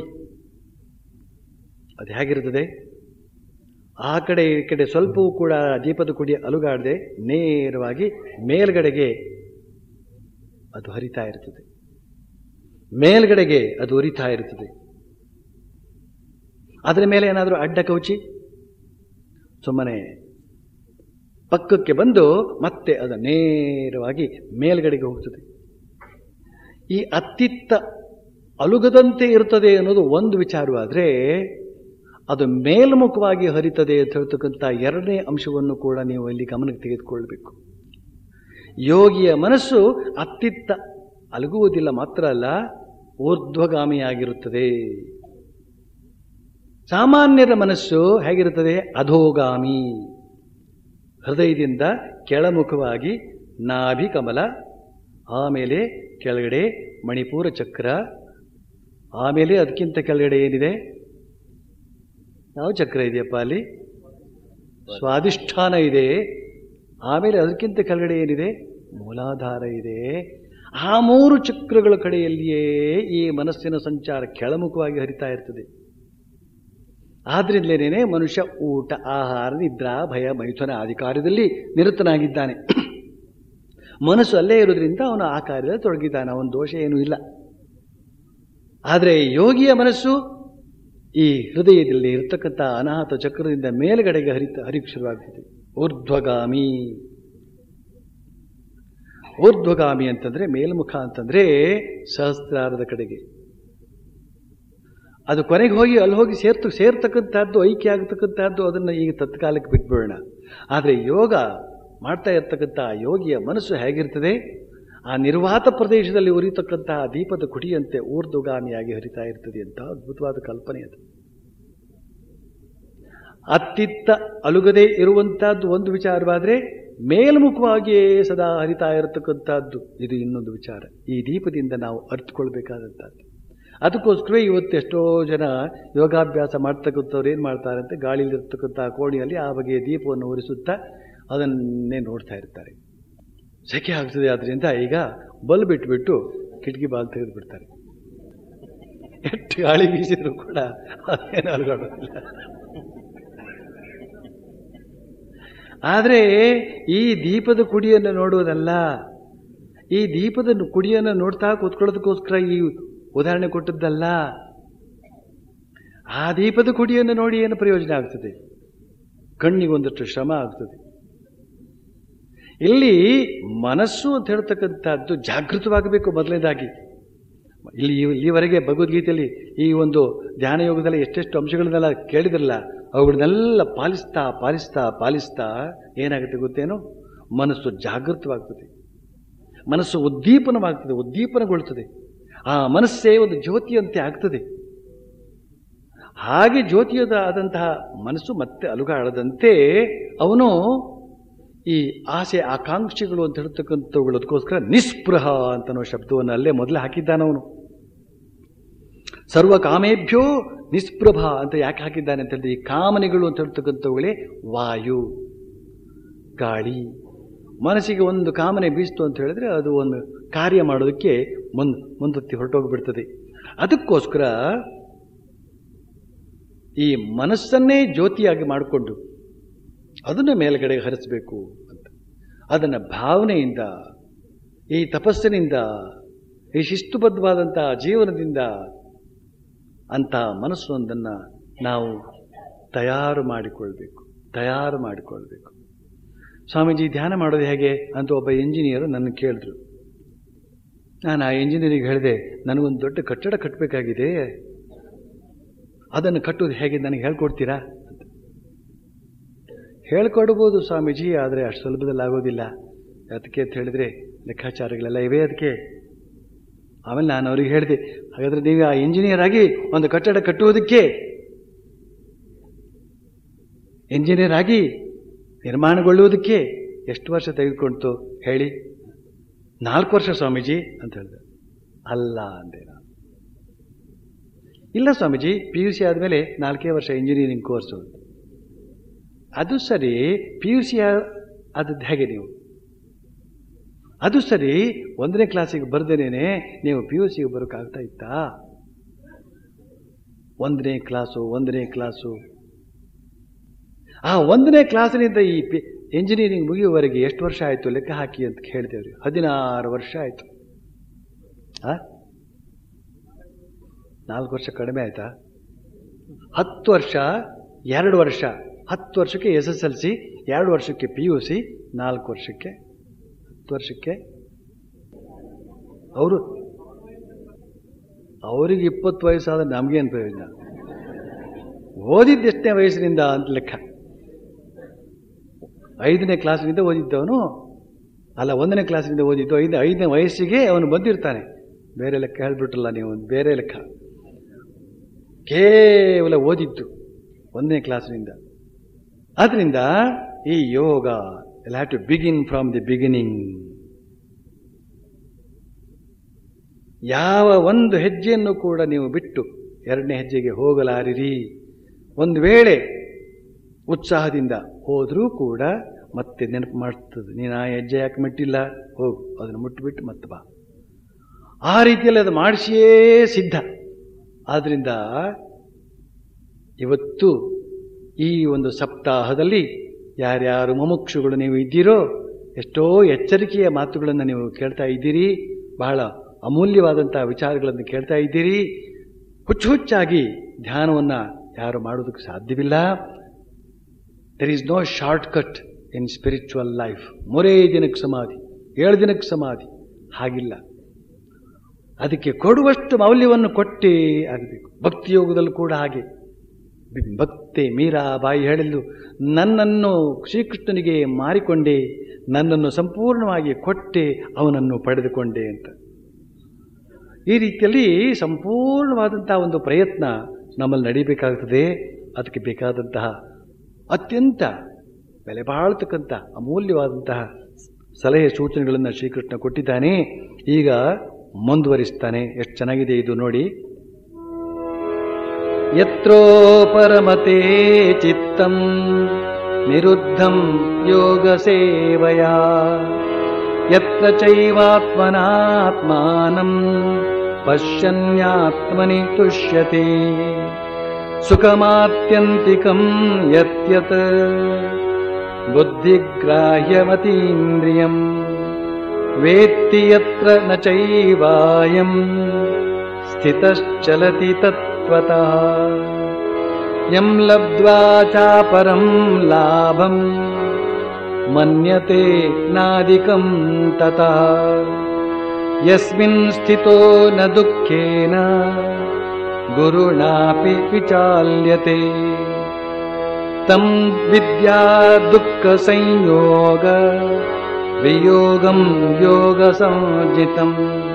ಅದು ಹೇಗಿರುತ್ತದೆ ಆ ಕಡೆ ಈ ಕಡೆ ಸ್ವಲ್ಪವೂ ಕೂಡ ದೀಪದ ಕುಡಿ ಅಲುಗಾಡದೆ ನೇರವಾಗಿ ಮೇಲ್ಗಡೆಗೆ ಅದು ಹರಿತಾ ಇರ್ತದೆ ಮೇಲ್ಗಡೆಗೆ ಅದು ಉರಿತಾ ಇರ್ತದೆ ಅದರ ಮೇಲೆ ಏನಾದರೂ ಅಡ್ಡ ಕೌಚಿ ಸುಮ್ಮನೆ ಪಕ್ಕಕ್ಕೆ ಬಂದು ಮತ್ತೆ ಅದು ನೇರವಾಗಿ ಮೇಲ್ಗಡೆಗೆ ಹೋಗ್ತದೆ ಈ ಅತ್ತಿತ್ತ ಅಲುಗದಂತೆ ಇರುತ್ತದೆ ಅನ್ನೋದು ಒಂದು ವಿಚಾರವಾದರೆ ಅದು ಮೇಲ್ಮುಖವಾಗಿ ಹರಿತದೆ ಅಂತ ಹೇಳ್ತಕ್ಕಂಥ ಎರಡನೇ ಅಂಶವನ್ನು ಕೂಡ ನೀವು ಇಲ್ಲಿ ಗಮನಕ್ಕೆ ತೆಗೆದುಕೊಳ್ಬೇಕು ಯೋಗಿಯ ಮನಸ್ಸು ಅತ್ತಿತ್ತ ಅಲುಗುವುದಿಲ್ಲ ಮಾತ್ರ ಅಲ್ಲ ಊರ್ಧ್ವಗಾಮಿಯಾಗಿರುತ್ತದೆ ಸಾಮಾನ್ಯರ ಮನಸ್ಸು ಹೇಗಿರುತ್ತದೆ ಅಧೋಗಾಮಿ ಹೃದಯದಿಂದ ಕೆಳಮುಖವಾಗಿ ನಾಭಿ ಕಮಲ ಆಮೇಲೆ ಕೆಳಗಡೆ ಮಣಿಪೂರ ಚಕ್ರ ಆಮೇಲೆ ಅದಕ್ಕಿಂತ ಕೆಳಗಡೆ ಏನಿದೆ ಯಾವ ಚಕ್ರ ಇದೆಯಪ್ಪ ಅಲ್ಲಿ ಸ್ವಾದಿಷ್ಠಾನ ಇದೆ ಆಮೇಲೆ ಅದಕ್ಕಿಂತ ಕೆಳಗಡೆ ಏನಿದೆ ಮೂಲಾಧಾರ ಇದೆ ಆ ಮೂರು ಚಕ್ರಗಳ ಕಡೆಯಲ್ಲಿಯೇ ಈ ಮನಸ್ಸಿನ ಸಂಚಾರ ಕೆಳಮುಖವಾಗಿ ಹರಿತಾ ಇರ್ತದೆ ಆದ್ರಿಂದಲೇನೇ ಮನುಷ್ಯ ಊಟ ಆಹಾರ ನಿದ್ರಾ ಭಯ ಮೈಥುನ ಆದಿ ಕಾರ್ಯದಲ್ಲಿ ನಿರತನಾಗಿದ್ದಾನೆ ಮನಸ್ಸು ಅಲ್ಲೇ ಇರೋದ್ರಿಂದ ಅವನು ಆ ಕಾರ್ಯದಲ್ಲಿ ತೊಡಗಿದ್ದಾನೆ ಅವನ ದೋಷ ಏನೂ ಇಲ್ಲ ಆದರೆ ಯೋಗಿಯ ಮನಸ್ಸು ಈ ಹೃದಯದಲ್ಲಿ ಇರತಕ್ಕಂಥ ಅನಾಥ ಚಕ್ರದಿಂದ ಮೇಲ್ಗಡೆಗೆ ಹರಿತ ಹರಿಕ್ ಶುರುವಾಗ್ತದೆ ಊರ್ಧ್ವಗಾಮಿ ಊರ್ಧ್ವಗಾಮಿ ಅಂತಂದ್ರೆ ಮೇಲ್ಮುಖ ಅಂತಂದ್ರೆ ಸಹಸ್ರಾರದ ಕಡೆಗೆ ಅದು ಕೊನೆಗೆ ಹೋಗಿ ಅಲ್ಲಿ ಹೋಗಿ ಸೇರ್ತು ಸೇರ್ತಕ್ಕಂಥದ್ದು ಐಕ್ಯ ಆಗತಕ್ಕಂಥದ್ದು ಅದನ್ನು ಈಗ ತತ್ಕಾಲಕ್ಕೆ ಬಿಟ್ಬಿಡೋಣ ಆದರೆ ಯೋಗ ಮಾಡ್ತಾ ಇರ್ತಕ್ಕಂಥ ಯೋಗಿಯ ಮನಸ್ಸು ಹೇಗಿರ್ತದೆ ಆ ನಿರ್ವಾತ ಪ್ರದೇಶದಲ್ಲಿ ಉರಿತಕ್ಕಂತಹ ದೀಪದ ಕುಡಿಯಂತೆ ಊರ್ಧ್ವಗಾಮಿಯಾಗಿ ಹರಿತಾ ಇರ್ತದೆ ಅಂತ ಅದ್ಭುತವಾದ ಕಲ್ಪನೆ ಅದು ಅತ್ತಿತ್ತ ಅಲುಗದೆ ಇರುವಂತಹದ್ದು ಒಂದು ವಿಚಾರವಾದರೆ ಮೇಲ್ಮುಖವಾಗಿಯೇ ಸದಾ ಹರಿತಾ ಇರತಕ್ಕಂಥದ್ದು ಇದು ಇನ್ನೊಂದು ವಿಚಾರ ಈ ದೀಪದಿಂದ ನಾವು ಅರ್ಥಕೊಳ್ಬೇಕಾದಂಥದ್ದು ಅದಕ್ಕೋಸ್ಕರ ಇವತ್ತು ಎಷ್ಟೋ ಜನ ಯೋಗಾಭ್ಯಾಸ ಮಾಡ್ತಕ್ಕಂಥವ್ರು ಏನು ಮಾಡ್ತಾರೆ ಅಂತ ಗಾಳಿಲಿರ್ತಕ್ಕಂಥ ಕೋಣೆಯಲ್ಲಿ ಆ ಬಗೆಯ ದೀಪವನ್ನು ಉರಿಸುತ್ತಾ ಅದನ್ನೇ ನೋಡ್ತಾ ಇರ್ತಾರೆ ಸೆಕೆ ಆಗ್ತದೆ ಆದ್ದರಿಂದ ಈಗ ಬಲ್ಬ್ ಬಿಟ್ಬಿಟ್ಟು ಕಿಟಕಿ ಬಾಲ್ ತೆಗೆದು ಬಿಡ್ತಾರೆ ಎಷ್ಟು ಗಾಳಿ ಬೀಸಿದ್ರು ಕೂಡ ಅದೇನು ಅಲ್ಗಾಡೋದಿಲ್ಲ ಆದರೆ ಈ ದೀಪದ ಕುಡಿಯನ್ನು ನೋಡುವುದಲ್ಲ ಈ ದೀಪದ ಕುಡಿಯನ್ನು ನೋಡ್ತಾ ಕೂತ್ಕೊಳ್ಳೋದಕ್ಕೋಸ್ಕರ ಈ ಉದಾಹರಣೆ ಕೊಟ್ಟದ್ದಲ್ಲ ಆ ದೀಪದ ಕುಡಿಯನ್ನು ನೋಡಿ ಏನು ಪ್ರಯೋಜನ ಆಗ್ತದೆ ಕಣ್ಣಿಗೊಂದಷ್ಟು ಶ್ರಮ ಆಗ್ತದೆ ಇಲ್ಲಿ ಮನಸ್ಸು ಅಂತ ಹೇಳ್ತಕ್ಕಂಥದ್ದು ಜಾಗೃತವಾಗಬೇಕು ಮೊದಲನೇದಾಗಿ ಇಲ್ಲಿ ಇಲ್ಲಿವರೆಗೆ ಭಗವದ್ಗೀತೆಯಲ್ಲಿ ಈ ಒಂದು ಧ್ಯಾನ ಯೋಗದಲ್ಲಿ ಎಷ್ಟೆಷ್ಟು ಅಂಶಗಳನ್ನೆಲ್ಲ ಕೇಳಿದ್ರಲ್ಲ ಅವುಗಳನ್ನೆಲ್ಲ ಪಾಲಿಸ್ತಾ ಪಾಲಿಸ್ತಾ ಪಾಲಿಸ್ತಾ ಏನಾಗುತ್ತೆ ಗೊತ್ತೇನೋ ಮನಸ್ಸು ಜಾಗೃತವಾಗ್ತದೆ ಮನಸ್ಸು ಉದ್ದೀಪನವಾಗ್ತದೆ ಉದ್ದೀಪನಗೊಳ್ತದೆ ಆ ಮನಸ್ಸೇ ಒಂದು ಜ್ಯೋತಿಯಂತೆ ಆಗ್ತದೆ ಹಾಗೆ ಜ್ಯೋತಿಯದ ಆದಂತಹ ಮನಸ್ಸು ಮತ್ತೆ ಅಲುಗಾಡದಂತೆ ಅವನು ಈ ಆಸೆ ಆಕಾಂಕ್ಷೆಗಳು ಅಂತ ಹೇಳ್ತಕ್ಕಂಥವುಗಳು ಅದಕ್ಕೋಸ್ಕರ ನಿಸ್ಪೃಹ ಅಂತನೋ ಶಬ್ದವನ್ನು ಅಲ್ಲೇ ಮೊದಲೇ ಹಾಕಿದ್ದಾನವನು ಸರ್ವ ಕಾಮೇಭ್ಯೋ ನಿಸ್ಪೃಭ ಅಂತ ಯಾಕೆ ಹಾಕಿದ್ದಾನೆ ಅಂತ ಹೇಳಿದ್ರೆ ಈ ಕಾಮನೆಗಳು ಅಂತ ಹೇಳ್ತಕ್ಕಂಥವುಗಳೇ ವಾಯು ಗಾಳಿ ಮನಸ್ಸಿಗೆ ಒಂದು ಕಾಮನೆ ಬೀಸ್ತು ಅಂತ ಹೇಳಿದ್ರೆ ಅದು ಒಂದು ಕಾರ್ಯ ಮಾಡೋದಕ್ಕೆ ಮುಂದ್ ಮುಂದತ್ತಿ ಹೊರಟೋಗ್ಬಿಡ್ತದೆ ಅದಕ್ಕೋಸ್ಕರ ಈ ಮನಸ್ಸನ್ನೇ ಜ್ಯೋತಿಯಾಗಿ ಮಾಡಿಕೊಂಡು ಅದನ್ನು ಮೇಲ್ಗಡೆಗೆ ಹರಿಸಬೇಕು ಅಂತ ಅದನ್ನು ಭಾವನೆಯಿಂದ ಈ ತಪಸ್ಸಿನಿಂದ ಈ ಶಿಸ್ತುಬದ್ಧವಾದಂಥ ಜೀವನದಿಂದ ಅಂಥ ಮನಸ್ಸೊಂದನ್ನು ನಾವು ತಯಾರು ಮಾಡಿಕೊಳ್ಬೇಕು ತಯಾರು ಮಾಡಿಕೊಳ್ಬೇಕು ಸ್ವಾಮೀಜಿ ಧ್ಯಾನ ಮಾಡೋದು ಹೇಗೆ ಅಂತ ಒಬ್ಬ ಇಂಜಿನಿಯರು ನನ್ನ ಕೇಳಿದ್ರು ನಾನು ಆ ಇಂಜಿನಿಯರಿಗೆ ಹೇಳಿದೆ ನನಗೊಂದು ದೊಡ್ಡ ಕಟ್ಟಡ ಕಟ್ಟಬೇಕಾಗಿದೆ ಅದನ್ನು ಕಟ್ಟೋದು ಹೇಗೆ ನನಗೆ ಹೇಳ್ಕೊಡ್ತೀರಾ ಅಂತ ಹೇಳ್ಕೊಡ್ಬೋದು ಸ್ವಾಮೀಜಿ ಆದರೆ ಅಷ್ಟು ಸುಲಭದಲ್ಲಿ ಆಗೋದಿಲ್ಲ ಅದಕ್ಕೆ ಅಂತ ಹೇಳಿದ್ರೆ ಲೆಕ್ಕಾಚಾರಗಳೆಲ್ಲ ಇವೆ ಅದಕ್ಕೆ ಆಮೇಲೆ ನಾನು ಅವ್ರಿಗೆ ಹೇಳಿದೆ ಹಾಗಾದ್ರೆ ನೀವು ಆ ಇಂಜಿನಿಯರ್ ಆಗಿ ಒಂದು ಕಟ್ಟಡ ಕಟ್ಟುವುದಕ್ಕೆ ಇಂಜಿನಿಯರ್ ಆಗಿ ನಿರ್ಮಾಣಗೊಳ್ಳುವುದಕ್ಕೆ ಎಷ್ಟು ವರ್ಷ ತೆಗೆದುಕೊಳ್ತು ಹೇಳಿ ನಾಲ್ಕು ವರ್ಷ ಸ್ವಾಮೀಜಿ ಅಂತ ಹೇಳಿದೆ ಅಲ್ಲ ಅಂದೆ ನಾನು ಇಲ್ಲ ಸ್ವಾಮೀಜಿ ಪಿ ಯು ಸಿ ಆದಮೇಲೆ ನಾಲ್ಕೇ ವರ್ಷ ಇಂಜಿನಿಯರಿಂಗ್ ಕೋರ್ಸು ಅದು ಸರಿ ಪಿ ಯು ಸಿ ಆದದ್ದು ಹೇಗೆ ನೀವು ಅದು ಸರಿ ಒಂದನೇ ಕ್ಲಾಸಿಗೆ ಬರ್ದೇನೆ ನೀವು ಪಿ ಯು ಸಿಗೆ ಬರೋಕ್ಕಾಗ್ತಾ ಇತ್ತಾ ಒಂದನೇ ಕ್ಲಾಸು ಒಂದನೇ ಕ್ಲಾಸು ಆ ಒಂದನೇ ಕ್ಲಾಸಿನಿಂದ ಈ ಪಿ ಇಂಜಿನಿಯರಿಂಗ್ ಮುಗಿಯುವವರೆಗೆ ಎಷ್ಟು ವರ್ಷ ಆಯಿತು ಲೆಕ್ಕ ಹಾಕಿ ಅಂತ ಕೇಳಿದೆವ್ರಿ ಹದಿನಾರು ವರ್ಷ ಆಯಿತು ಆ ನಾಲ್ಕು ವರ್ಷ ಕಡಿಮೆ ಆಯ್ತಾ ಹತ್ತು ವರ್ಷ ಎರಡು ವರ್ಷ ಹತ್ತು ವರ್ಷಕ್ಕೆ ಎಸ್ ಎಸ್ ಎಲ್ ಸಿ ಎರಡು ವರ್ಷಕ್ಕೆ ಪಿ ಯು ಸಿ ನಾಲ್ಕು ವರ್ಷಕ್ಕೆ ಹತ್ತು ವರ್ಷಕ್ಕೆ ಅವರು ಅವರಿಗೆ ಇಪ್ಪತ್ತು ವಯಸ್ಸಾದ್ರೆ ನಮಗೇನು ಪ್ರಯೋಜನ ಓದಿದ್ದು ಎಷ್ಟನೇ ವಯಸ್ಸಿನಿಂದ ಅಂತ ಲೆಕ್ಕ ಐದನೇ ಕ್ಲಾಸಿನಿಂದ ಓದಿದ್ದವನು ಅಲ್ಲ ಒಂದನೇ ಕ್ಲಾಸಿನಿಂದ ಓದಿದ್ದು ಐದು ಐದನೇ ವಯಸ್ಸಿಗೆ ಅವನು ಬಂದಿರ್ತಾನೆ ಬೇರೆ ಲೆಕ್ಕ ಹೇಳ್ಬಿಟ್ರಲ್ಲ ನೀವು ಬೇರೆ ಲೆಕ್ಕ ಕೇವಲ ಓದಿದ್ದು ಒಂದನೇ ಕ್ಲಾಸಿನಿಂದ ಆದ್ರಿಂದ ಈ yoga will have to begin from the beginning ಯಾವ ಒಂದು ಹೆಜ್ಜೆಯನ್ನು ಕೂಡ ನೀವು ಬಿಟ್ಟು ಎರಡನೇ ಹೆಜ್ಜೆಗೆ ಹೋಗಲಾರಿರಿ ಒಂದು ವೇಳೆ ಉತ್ಸಾಹದಿಂದ ಹೋದರೂ ಕೂಡ ಮತ್ತೆ ನೆನಪು ಮಾಡ್ತದೆ ನೀನು ಆ ಹೆಜ್ಜೆ ಯಾಕೆ ಮುಟ್ಟಿಲ್ಲ ಹೋಗು ಅದನ್ನು ಮುಟ್ಟಿಬಿಟ್ಟು ಮತ್ತೆ ಬಾ ಆ ರೀತಿಯಲ್ಲಿ ಅದು ಮಾಡಿಸಿಯೇ ಸಿದ್ಧ ಆದ್ದರಿಂದ ಇವತ್ತು ಈ ಒಂದು ಸಪ್ತಾಹದಲ್ಲಿ ಯಾರ್ಯಾರು ಮುಮುಕ್ಷುಗಳು ನೀವು ಇದ್ದೀರೋ ಎಷ್ಟೋ ಎಚ್ಚರಿಕೆಯ ಮಾತುಗಳನ್ನು ನೀವು ಕೇಳ್ತಾ ಇದ್ದೀರಿ ಬಹಳ ಅಮೂಲ್ಯವಾದಂತಹ ವಿಚಾರಗಳನ್ನು ಕೇಳ್ತಾ ಇದ್ದೀರಿ ಹುಚ್ಚು ಹುಚ್ಚಾಗಿ ಧ್ಯಾನವನ್ನು ಯಾರು ಮಾಡೋದಕ್ಕೆ ಸಾಧ್ಯವಿಲ್ಲ there is no shortcut in spiritual life ಮೂರೇ ದಿನಕ್ಕೆ ಸಮಾಧಿ ಏಳು ದಿನಕ್ಕೆ ಸಮಾಧಿ ಹಾಗಿಲ್ಲ ಅದಕ್ಕೆ ಕೊಡುವಷ್ಟು ಮೌಲ್ಯವನ್ನು ಕೊಟ್ಟೇ ಆಗಬೇಕು ಭಕ್ತಿಯೋಗದಲ್ಲೂ ಕೂಡ ಹಾಗೆ ಭಕ್ತಿ ಮೀರಾ ಬಾಯಿ ಹೇಳಿದ್ದು ನನ್ನನ್ನು ಶ್ರೀಕೃಷ್ಣನಿಗೆ ಮಾರಿಕೊಂಡೆ ನನ್ನನ್ನು ಸಂಪೂರ್ಣವಾಗಿ ಕೊಟ್ಟೆ ಅವನನ್ನು ಪಡೆದುಕೊಂಡೆ ಅಂತ ಈ ರೀತಿಯಲ್ಲಿ ಸಂಪೂರ್ಣವಾದಂತಹ ಒಂದು ಪ್ರಯತ್ನ ನಮ್ಮಲ್ಲಿ ನಡೀಬೇಕಾಗ್ತದೆ ಅದಕ್ಕೆ ಬೇಕಾದಂತಹ ಅತ್ಯಂತ ಬೆಲೆ ಬಾಳ್ತಕ್ಕಂಥ ಅಮೂಲ್ಯವಾದಂತಹ ಸಲಹೆ ಸೂಚನೆಗಳನ್ನು ಶ್ರೀಕೃಷ್ಣ ಕೊಟ್ಟಿದ್ದಾನೆ ಈಗ ಮುಂದುವರಿಸ್ತಾನೆ ಎಷ್ಟು ಚೆನ್ನಾಗಿದೆ ಇದು ನೋಡಿ ಯತ್ರೋ ಪರಮತೆ ಚಿತ್ತಂ ನಿರುದ್ಧಂ ಯೋಗ ಸೇವಯಾ ಯತ್ರ ಚೈವಾತ್ಮನಾತ್ಮಾನಂ ಪಶ್ಯನ್ಯಾತ್ಮನಿ ತುಷ್ಯತೆ ಸುಖಮಾತ್ಯಂತಿಕಂ ಯತ್ಯತ್ ಬುದ್ಧಿಗ್ರಾಹ್ಯಮತೀಂದ್ರಿಯಂ ವೇತ್ತಿ ಯತ್ರ ನ ಚೈವಾಯಂ ಸ್ಥಿತಶ್ಚಲತಿ ತತ್ವತಃ ಯಂ ಲಬ್ಧ್ವಾ ಚಾಪರಂ ಲಾಭಂ ಮನ್ಯತೆ ನಾದಿಕಂ ತತಃ ಯಸ್ಮಿನ್ ಸ್ಥಿತೋ ನ ದುಃಖೇನ ಗುರುಣಾಪಿ ವಿಚಾಲ್ಯತೆ ತಂ ವಿದ್ಯಾ ದುಃಖ ಸಂಯೋಗ ವಿಯೋಗಂ ಯೋಗ ಸಂಜಿತಂ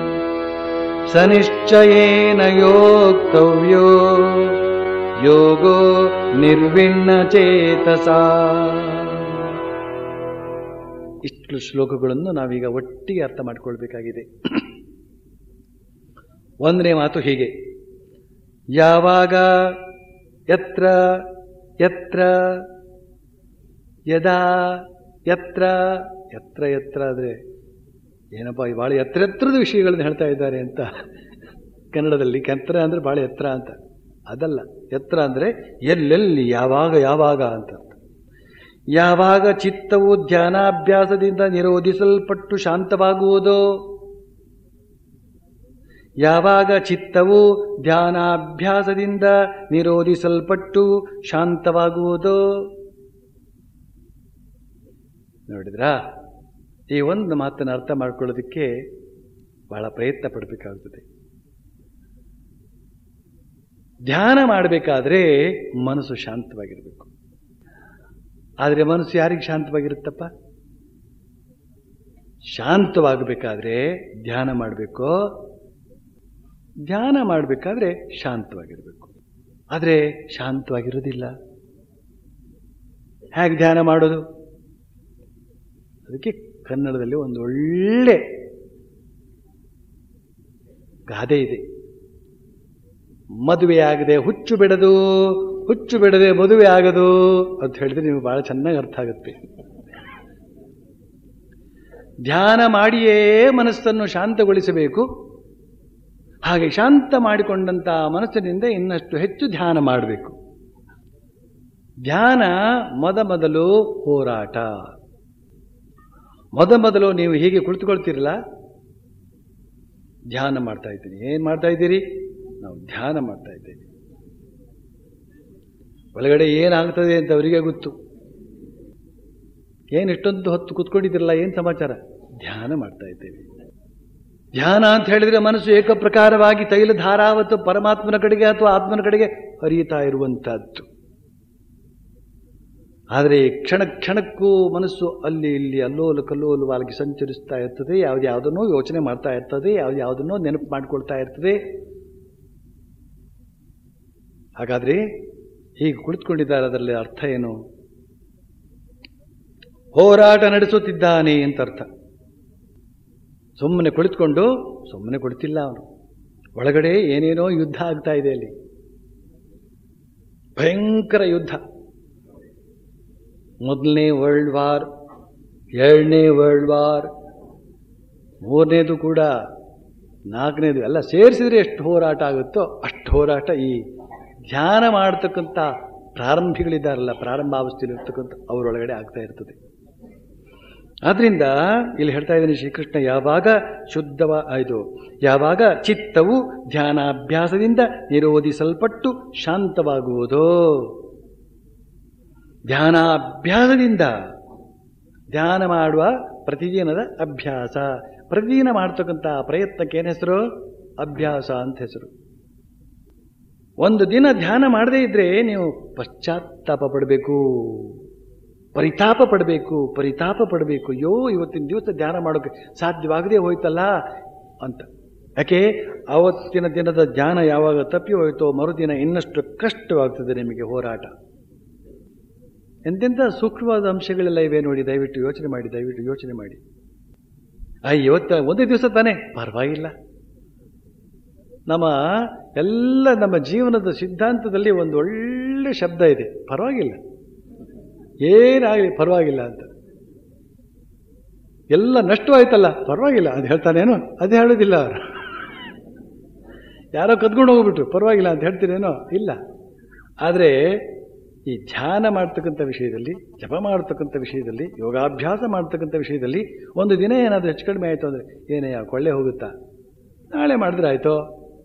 ಸನಿಶ್ಚಯೇನ ಯೋಕ್ತವ್ಯೋ ಯೋಗೋ ನಿರ್ವಿಣ್ಣ ಚೇತಸ ಇಷ್ಟು ಶ್ಲೋಕಗಳನ್ನು ನಾವೀಗ ಒಟ್ಟಿಗೆ ಅರ್ಥ ಮಾಡಿಕೊಳ್ಬೇಕಾಗಿದೆ ಒಂದನೇ ಮಾತು ಹೀಗೆ ಯಾವಾಗ ಯತ್ರ ಯತ್ರ ಯದಾ ಯತ್ರ ಎತ್ರ ಎತ್ರ ಆದರೆ ಏನಪ್ಪ ಈ ಭಾಳ ಎತ್ರ ಎತ್ತರದ ವಿಷಯಗಳನ್ನ ಹೇಳ್ತಾ ಇದ್ದಾರೆ ಅಂತ ಕನ್ನಡದಲ್ಲಿ ಕೆತ್ರ ಅಂದರೆ ಭಾಳ ಎತ್ತರ ಅಂತ ಅದಲ್ಲ ಎತ್ತರ ಅಂದರೆ ಎಲ್ಲೆಲ್ಲಿ ಯಾವಾಗ ಯಾವಾಗ ಅಂತ ಯಾವಾಗ ಚಿತ್ತವು ಧ್ಯಾನಾಭ್ಯಾಸದಿಂದ ನಿರೋಧಿಸಲ್ಪಟ್ಟು ಶಾಂತವಾಗುವುದೋ ಯಾವಾಗ ಚಿತ್ತವು ಧ್ಯಾನಾಭ್ಯಾಸದಿಂದ ನಿರೋಧಿಸಲ್ಪಟ್ಟು ಶಾಂತವಾಗುವುದೋ ನೋಡಿದ್ರಾ ಈ ಒಂದು ಮಾತನ್ನು ಅರ್ಥ ಮಾಡ್ಕೊಳ್ಳೋದಕ್ಕೆ ಬಹಳ ಪ್ರಯತ್ನ ಪಡಬೇಕಾಗುತ್ತದೆ ಧ್ಯಾನ ಮಾಡಬೇಕಾದ್ರೆ ಮನಸ್ಸು ಶಾಂತವಾಗಿರಬೇಕು ಆದರೆ ಮನಸ್ಸು ಯಾರಿಗೆ ಶಾಂತವಾಗಿರುತ್ತಪ್ಪ ಶಾಂತವಾಗಬೇಕಾದ್ರೆ ಧ್ಯಾನ ಮಾಡಬೇಕು ಧ್ಯಾನ ಮಾಡಬೇಕಾದ್ರೆ ಶಾಂತವಾಗಿರಬೇಕು ಆದರೆ ಶಾಂತವಾಗಿರೋದಿಲ್ಲ ಹೇಗೆ ಧ್ಯಾನ ಮಾಡೋದು ಅದಕ್ಕೆ ಕನ್ನಡದಲ್ಲಿ ಒಂದು ಒಳ್ಳೆ ಗಾದೆ ಇದೆ ಮದುವೆಯಾಗದೆ ಹುಚ್ಚು ಬಿಡದು ಹುಚ್ಚು ಬಿಡದೆ ಮದುವೆ ಆಗದು ಅಂತ ಹೇಳಿದ್ರೆ ನಿಮಗೆ ಬಹಳ ಚೆನ್ನಾಗಿ ಅರ್ಥ ಆಗುತ್ತೆ ಧ್ಯಾನ ಮಾಡಿಯೇ ಮನಸ್ಸನ್ನು ಶಾಂತಗೊಳಿಸಬೇಕು ಹಾಗೆ ಶಾಂತ ಮಾಡಿಕೊಂಡಂತ ಮನಸ್ಸಿನಿಂದ ಇನ್ನಷ್ಟು ಹೆಚ್ಚು ಧ್ಯಾನ ಮಾಡಬೇಕು ಧ್ಯಾನ ಮೊದ ಮೊದಲು ಹೋರಾಟ ಮೊದ ಮೊದಲು ನೀವು ಹೀಗೆ ಕುಳಿತುಕೊಳ್ತೀರಲ್ಲ ಧ್ಯಾನ ಮಾಡ್ತಾ ಇದ್ದೀನಿ ಏನು ಮಾಡ್ತಾ ಇದ್ದೀರಿ ನಾವು ಧ್ಯಾನ ಮಾಡ್ತಾ ಇದ್ದೇವೆ ಒಳಗಡೆ ಏನಾಗ್ತದೆ ಅಂತ ಅವರಿಗೆ ಗೊತ್ತು ಏನು ಇಷ್ಟೊಂದು ಹೊತ್ತು ಕೂತ್ಕೊಂಡಿದ್ರಲ್ಲ ಏನು ಸಮಾಚಾರ ಧ್ಯಾನ ಮಾಡ್ತಾ ಇದ್ದೇವೆ ಧ್ಯಾನ ಅಂತ ಹೇಳಿದ್ರೆ ಮನಸ್ಸು ಏಕಪ್ರಕಾರವಾಗಿ ತೈಲ ಧಾರಾವತ್ತು ಪರಮಾತ್ಮನ ಕಡೆಗೆ ಅಥವಾ ಆತ್ಮನ ಕಡೆಗೆ ಹರಿಯುತ್ತಾ ಇರುವಂತಹದ್ದು ಆದರೆ ಕ್ಷಣ ಕ್ಷಣಕ್ಕೂ ಮನಸ್ಸು ಅಲ್ಲಿ ಇಲ್ಲಿ ಅಲ್ಲೋಲ ಕಲ್ಲೋಲವಾಗಿ ಸಂಚರಿಸ್ತಾ ಇರ್ತದೆ ಯಾವ್ದು ಯಾವುದನ್ನೋ ಯೋಚನೆ ಮಾಡ್ತಾ ಇರ್ತದೆ ಯಾವ್ದು ಯಾವುದನ್ನೋ ನೆನಪು ಮಾಡ್ಕೊಳ್ತಾ ಇರ್ತದೆ ಹಾಗಾದ್ರೆ ಹೀಗೆ ಕುಳಿತುಕೊಂಡಿದ್ದಾರೆ ಅದರಲ್ಲಿ ಅರ್ಥ ಏನು ಹೋರಾಟ ನಡೆಸುತ್ತಿದ್ದಾನೆ ಅಂತ ಅರ್ಥ ಸುಮ್ಮನೆ ಕುಳಿತುಕೊಂಡು ಸುಮ್ಮನೆ ಕುಳಿತಿಲ್ಲ ಅವನು ಒಳಗಡೆ ಏನೇನೋ ಯುದ್ಧ ಆಗ್ತಾ ಇದೆ ಅಲ್ಲಿ ಭಯಂಕರ ಯುದ್ಧ ಮೊದಲನೇ ವರ್ಲ್ಡ್ ವಾರ್ ಎರಡನೇ ವರ್ಲ್ಡ್ ವಾರ್ ಮೂರನೇದು ಕೂಡ ನಾಲ್ಕನೇದು ಎಲ್ಲ ಸೇರಿಸಿದ್ರೆ ಎಷ್ಟು ಹೋರಾಟ ಆಗುತ್ತೋ ಅಷ್ಟು ಹೋರಾಟ ಈ ಧ್ಯಾನ ಮಾಡತಕ್ಕಂಥ ಪ್ರಾರಂಭಿಗಳಿದ್ದಾರಲ್ಲ ಪ್ರಾರಂಭಾವಸ್ಥೆಯಲ್ಲಿ ಇರ್ತಕ್ಕಂಥ ಅವರೊಳಗಡೆ ಆಗ್ತಾ ಇರ್ತದೆ ಆದ್ರಿಂದ ಇಲ್ಲಿ ಹೇಳ್ತಾ ಇದ್ದಾನೆ ಶ್ರೀಕೃಷ್ಣ ಯಾವಾಗ ಶುದ್ಧವ ಇದು ಯಾವಾಗ ಚಿತ್ತವು ಧ್ಯಾನಾಭ್ಯಾಸದಿಂದ ನಿರೋಧಿಸಲ್ಪಟ್ಟು ಶಾಂತವಾಗುವುದೋ ಧ್ಯಾನಾಭ್ಯಾಸದಿಂದ ಧ್ಯಾನ ಮಾಡುವ ಪ್ರತಿದಿನದ ಅಭ್ಯಾಸ ಪ್ರತಿದಿನ ಮಾಡ್ತಕ್ಕಂಥ ಪ್ರಯತ್ನಕ್ಕೆ ಏನು ಹೆಸರು ಅಭ್ಯಾಸ ಅಂತ ಹೆಸರು ಒಂದು ದಿನ ಧ್ಯಾನ ಮಾಡದೇ ಇದ್ರೆ ನೀವು ಪಶ್ಚಾತ್ತಾಪ ಪಡಬೇಕು ಪರಿತಾಪ ಪಡಬೇಕು ಪರಿತಾಪ ಪಡಬೇಕು ಅಯ್ಯೋ ಇವತ್ತಿನ ದಿವಸ ಧ್ಯಾನ ಮಾಡೋಕೆ ಸಾಧ್ಯವಾಗದೇ ಹೋಯ್ತಲ್ಲ ಅಂತ ಯಾಕೆ ಆವತ್ತಿನ ದಿನದ ಧ್ಯಾನ ಯಾವಾಗ ತಪ್ಪಿ ಹೋಯ್ತೋ ಮರುದಿನ ಇನ್ನಷ್ಟು ಕಷ್ಟವಾಗ್ತದೆ ನಿಮಗೆ ಹೋರಾಟ ಎಂತೆಂಥ ಸೂಕ್ಷ್ಮವಾದ ಅಂಶಗಳೆಲ್ಲ ಇವೆ ನೋಡಿ ದಯವಿಟ್ಟು ಯೋಚನೆ ಮಾಡಿ ದಯವಿಟ್ಟು ಯೋಚನೆ ಮಾಡಿ ಅಯ್ಯ ಇವತ್ತು ಒಂದೇ ದಿವಸ ತಾನೇ ಪರವಾಗಿಲ್ಲ ನಮ್ಮ ಎಲ್ಲ ನಮ್ಮ ಜೀವನದ ಸಿದ್ಧಾಂತದಲ್ಲಿ ಒಂದು ಒಳ್ಳೆ ಶಬ್ದ ಇದೆ ಪರವಾಗಿಲ್ಲ ಏನಾಗಲಿ ಪರವಾಗಿಲ್ಲ ಅಂತ ಎಲ್ಲ ನಷ್ಟವಾಯ್ತಲ್ಲ ಪರವಾಗಿಲ್ಲ ಅದು ಹೇಳ್ತಾನೇನೋ ಅದು ಹೇಳೋದಿಲ್ಲ ಅವರು ಯಾರೋ ಕದ್ಕೊಂಡು ಹೋಗ್ಬಿಟ್ರು ಪರವಾಗಿಲ್ಲ ಅಂತ ಹೇಳ್ತೀರೇನೋ ಇಲ್ಲ ಆದರೆ ಈ ಧ್ಯಾನ ಮಾಡ್ತಕ್ಕಂಥ ವಿಷಯದಲ್ಲಿ ಜಪ ಮಾಡ್ತಕ್ಕಂಥ ವಿಷಯದಲ್ಲಿ ಯೋಗಾಭ್ಯಾಸ ಮಾಡ್ತಕ್ಕಂಥ ವಿಷಯದಲ್ಲಿ ಒಂದು ದಿನ ಏನಾದರೂ ಹೆಚ್ಚು ಕಡಿಮೆ ಆಯಿತು ಅಂದರೆ ಏನೇ ಕೊಳ್ಳೆ ಹೋಗುತ್ತಾ ನಾಳೆ ಮಾಡಿದ್ರೆ ಆಯಿತೋ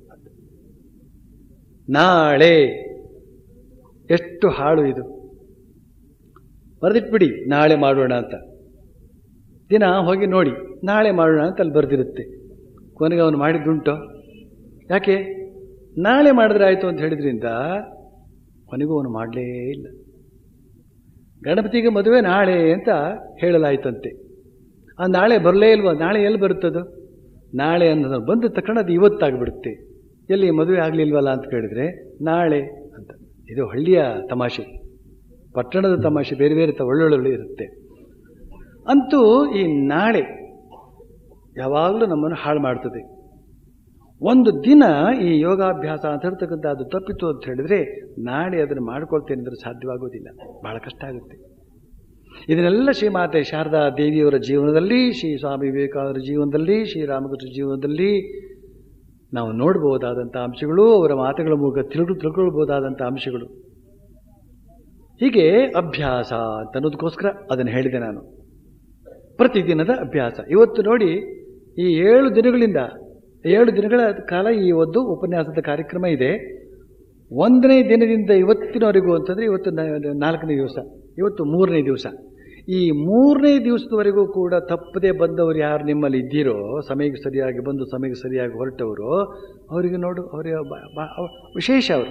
ನಾಳೆ ಎಷ್ಟು ಹಾಳು ಇದು ಬರೆದಿಟ್ಬಿಡಿ ನಾಳೆ ಮಾಡೋಣ ಅಂತ ದಿನ ಹೋಗಿ ನೋಡಿ ನಾಳೆ ಮಾಡೋಣ ಅಂತ ಅಲ್ಲಿ ಬರೆದಿರುತ್ತೆ ಕೊನೆಗೆ ಅವನು ಮಾಡಿದ್ದುಂಟು ಯಾಕೆ ನಾಳೆ ಮಾಡಿದ್ರೆ ಆಯಿತು ಅಂತ ಹೇಳಿದ್ರಿಂದ ಕೊನೆಗೂ ಅವನು ಮಾಡಲೇ ಇಲ್ಲ ಗಣಪತಿಗೆ ಮದುವೆ ನಾಳೆ ಅಂತ ಹೇಳಲಾಯ್ತಂತೆ ಆ ನಾಳೆ ಬರಲೇ ಇಲ್ವಾ ನಾಳೆ ಎಲ್ಲಿ ಬರುತ್ತದು ನಾಳೆ ಅನ್ನೋದು ಬಂದ ತಕ್ಷಣ ಅದು ಇವತ್ತಾಗ್ಬಿಡುತ್ತೆ ಎಲ್ಲಿ ಮದುವೆ ಆಗಲಿಲ್ವಲ್ಲ ಅಂತ ಕೇಳಿದ್ರೆ ನಾಳೆ ಅಂತ ಇದು ಹಳ್ಳಿಯ ತಮಾಷೆ ಪಟ್ಟಣದ ತಮಾಷೆ ಬೇರೆ ಬೇರೆ ತ ಒಳ್ಳೊಳ್ಳೆ ಇರುತ್ತೆ ಅಂತೂ ಈ ನಾಳೆ ಯಾವಾಗಲೂ ನಮ್ಮನ್ನು ಹಾಳು ಮಾಡ್ತದೆ ಒಂದು ದಿನ ಈ ಯೋಗಾಭ್ಯಾಸ ಅಂತ ಹೇಳ್ತಕ್ಕಂಥ ಅದು ತಪ್ಪಿತು ಅಂತ ಹೇಳಿದ್ರೆ ನಾಳೆ ಅದನ್ನು ಮಾಡ್ಕೊಳ್ತೇನೆ ಅಂದರೆ ಸಾಧ್ಯವಾಗೋದಿಲ್ಲ ಬಹಳ ಕಷ್ಟ ಆಗುತ್ತೆ ಇದನ್ನೆಲ್ಲ ಶ್ರೀಮಾತೆ ಶಾರದಾ ದೇವಿಯವರ ಜೀವನದಲ್ಲಿ ಶ್ರೀ ಸ್ವಾಮಿ ವಿವೇಕಾನಂದರ ಜೀವನದಲ್ಲಿ ಶ್ರೀರಾಮಕೃಷ್ಣ ಜೀವನದಲ್ಲಿ ನಾವು ನೋಡಬಹುದಾದಂಥ ಅಂಶಗಳು ಅವರ ಮಾತುಗಳ ಮೂಲಕ ತಿಳಿದು ತಿಳ್ಕೊಳ್ಬಹುದಾದಂಥ ಅಂಶಗಳು ಹೀಗೆ ಅಭ್ಯಾಸ ಅಂತ ಅನ್ನೋದಕ್ಕೋಸ್ಕರ ಅದನ್ನು ಹೇಳಿದೆ ನಾನು ಪ್ರತಿದಿನದ ಅಭ್ಯಾಸ ಇವತ್ತು ನೋಡಿ ಈ ಏಳು ದಿನಗಳಿಂದ ಏಳು ದಿನಗಳ ಕಾಲ ಈ ಒಂದು ಉಪನ್ಯಾಸದ ಕಾರ್ಯಕ್ರಮ ಇದೆ ಒಂದನೇ ದಿನದಿಂದ ಇವತ್ತಿನವರೆಗೂ ಅಂತಂದರೆ ಇವತ್ತು ನ- ನಾಲ್ಕನೇ ದಿವಸ ಇವತ್ತು ಮೂರನೇ ದಿವಸ ಈ ಮೂರನೇ ದಿವಸದವರೆಗೂ ಕೂಡ ತಪ್ಪದೆ ಬಂದವರು ಯಾರು ನಿಮ್ಮಲ್ಲಿ ಇದ್ದೀರೋ ಸಮಯಕ್ಕೆ ಸರಿಯಾಗಿ ಬಂದು ಸಮಯಕ್ಕೆ ಸರಿಯಾಗಿ ಹೊರಟವರು ಅವರಿಗೆ ನೋಡು ಅವರಿಗೆ ಬ- ಬ- ಅವ- ವಿಶೇಷ ಅವರು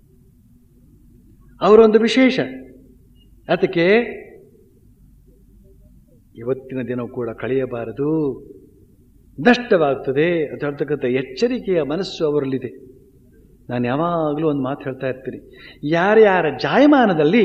ಅವರೊಂದು ವಿಶೇಷ ಅದಕ್ಕೆ ಇವತ್ತಿನ ದಿನ ಕೂಡ ಕಳೆಯಬಾರದು ನಷ್ಟವಾಗ್ತದೆ ಅಂತ ಹೇಳ್ತಕ್ಕಂಥ ಎಚ್ಚರಿಕೆಯ ಮನಸ್ಸು ಅವರಲ್ಲಿದೆ ನಾನು ಯಾವಾಗಲೂ ಒಂದು ಮಾತು ಹೇಳ್ತಾ ಇರ್ತೀನಿ ಯಾರ್ಯಾರ ಜಾಯಮಾನದಲ್ಲಿ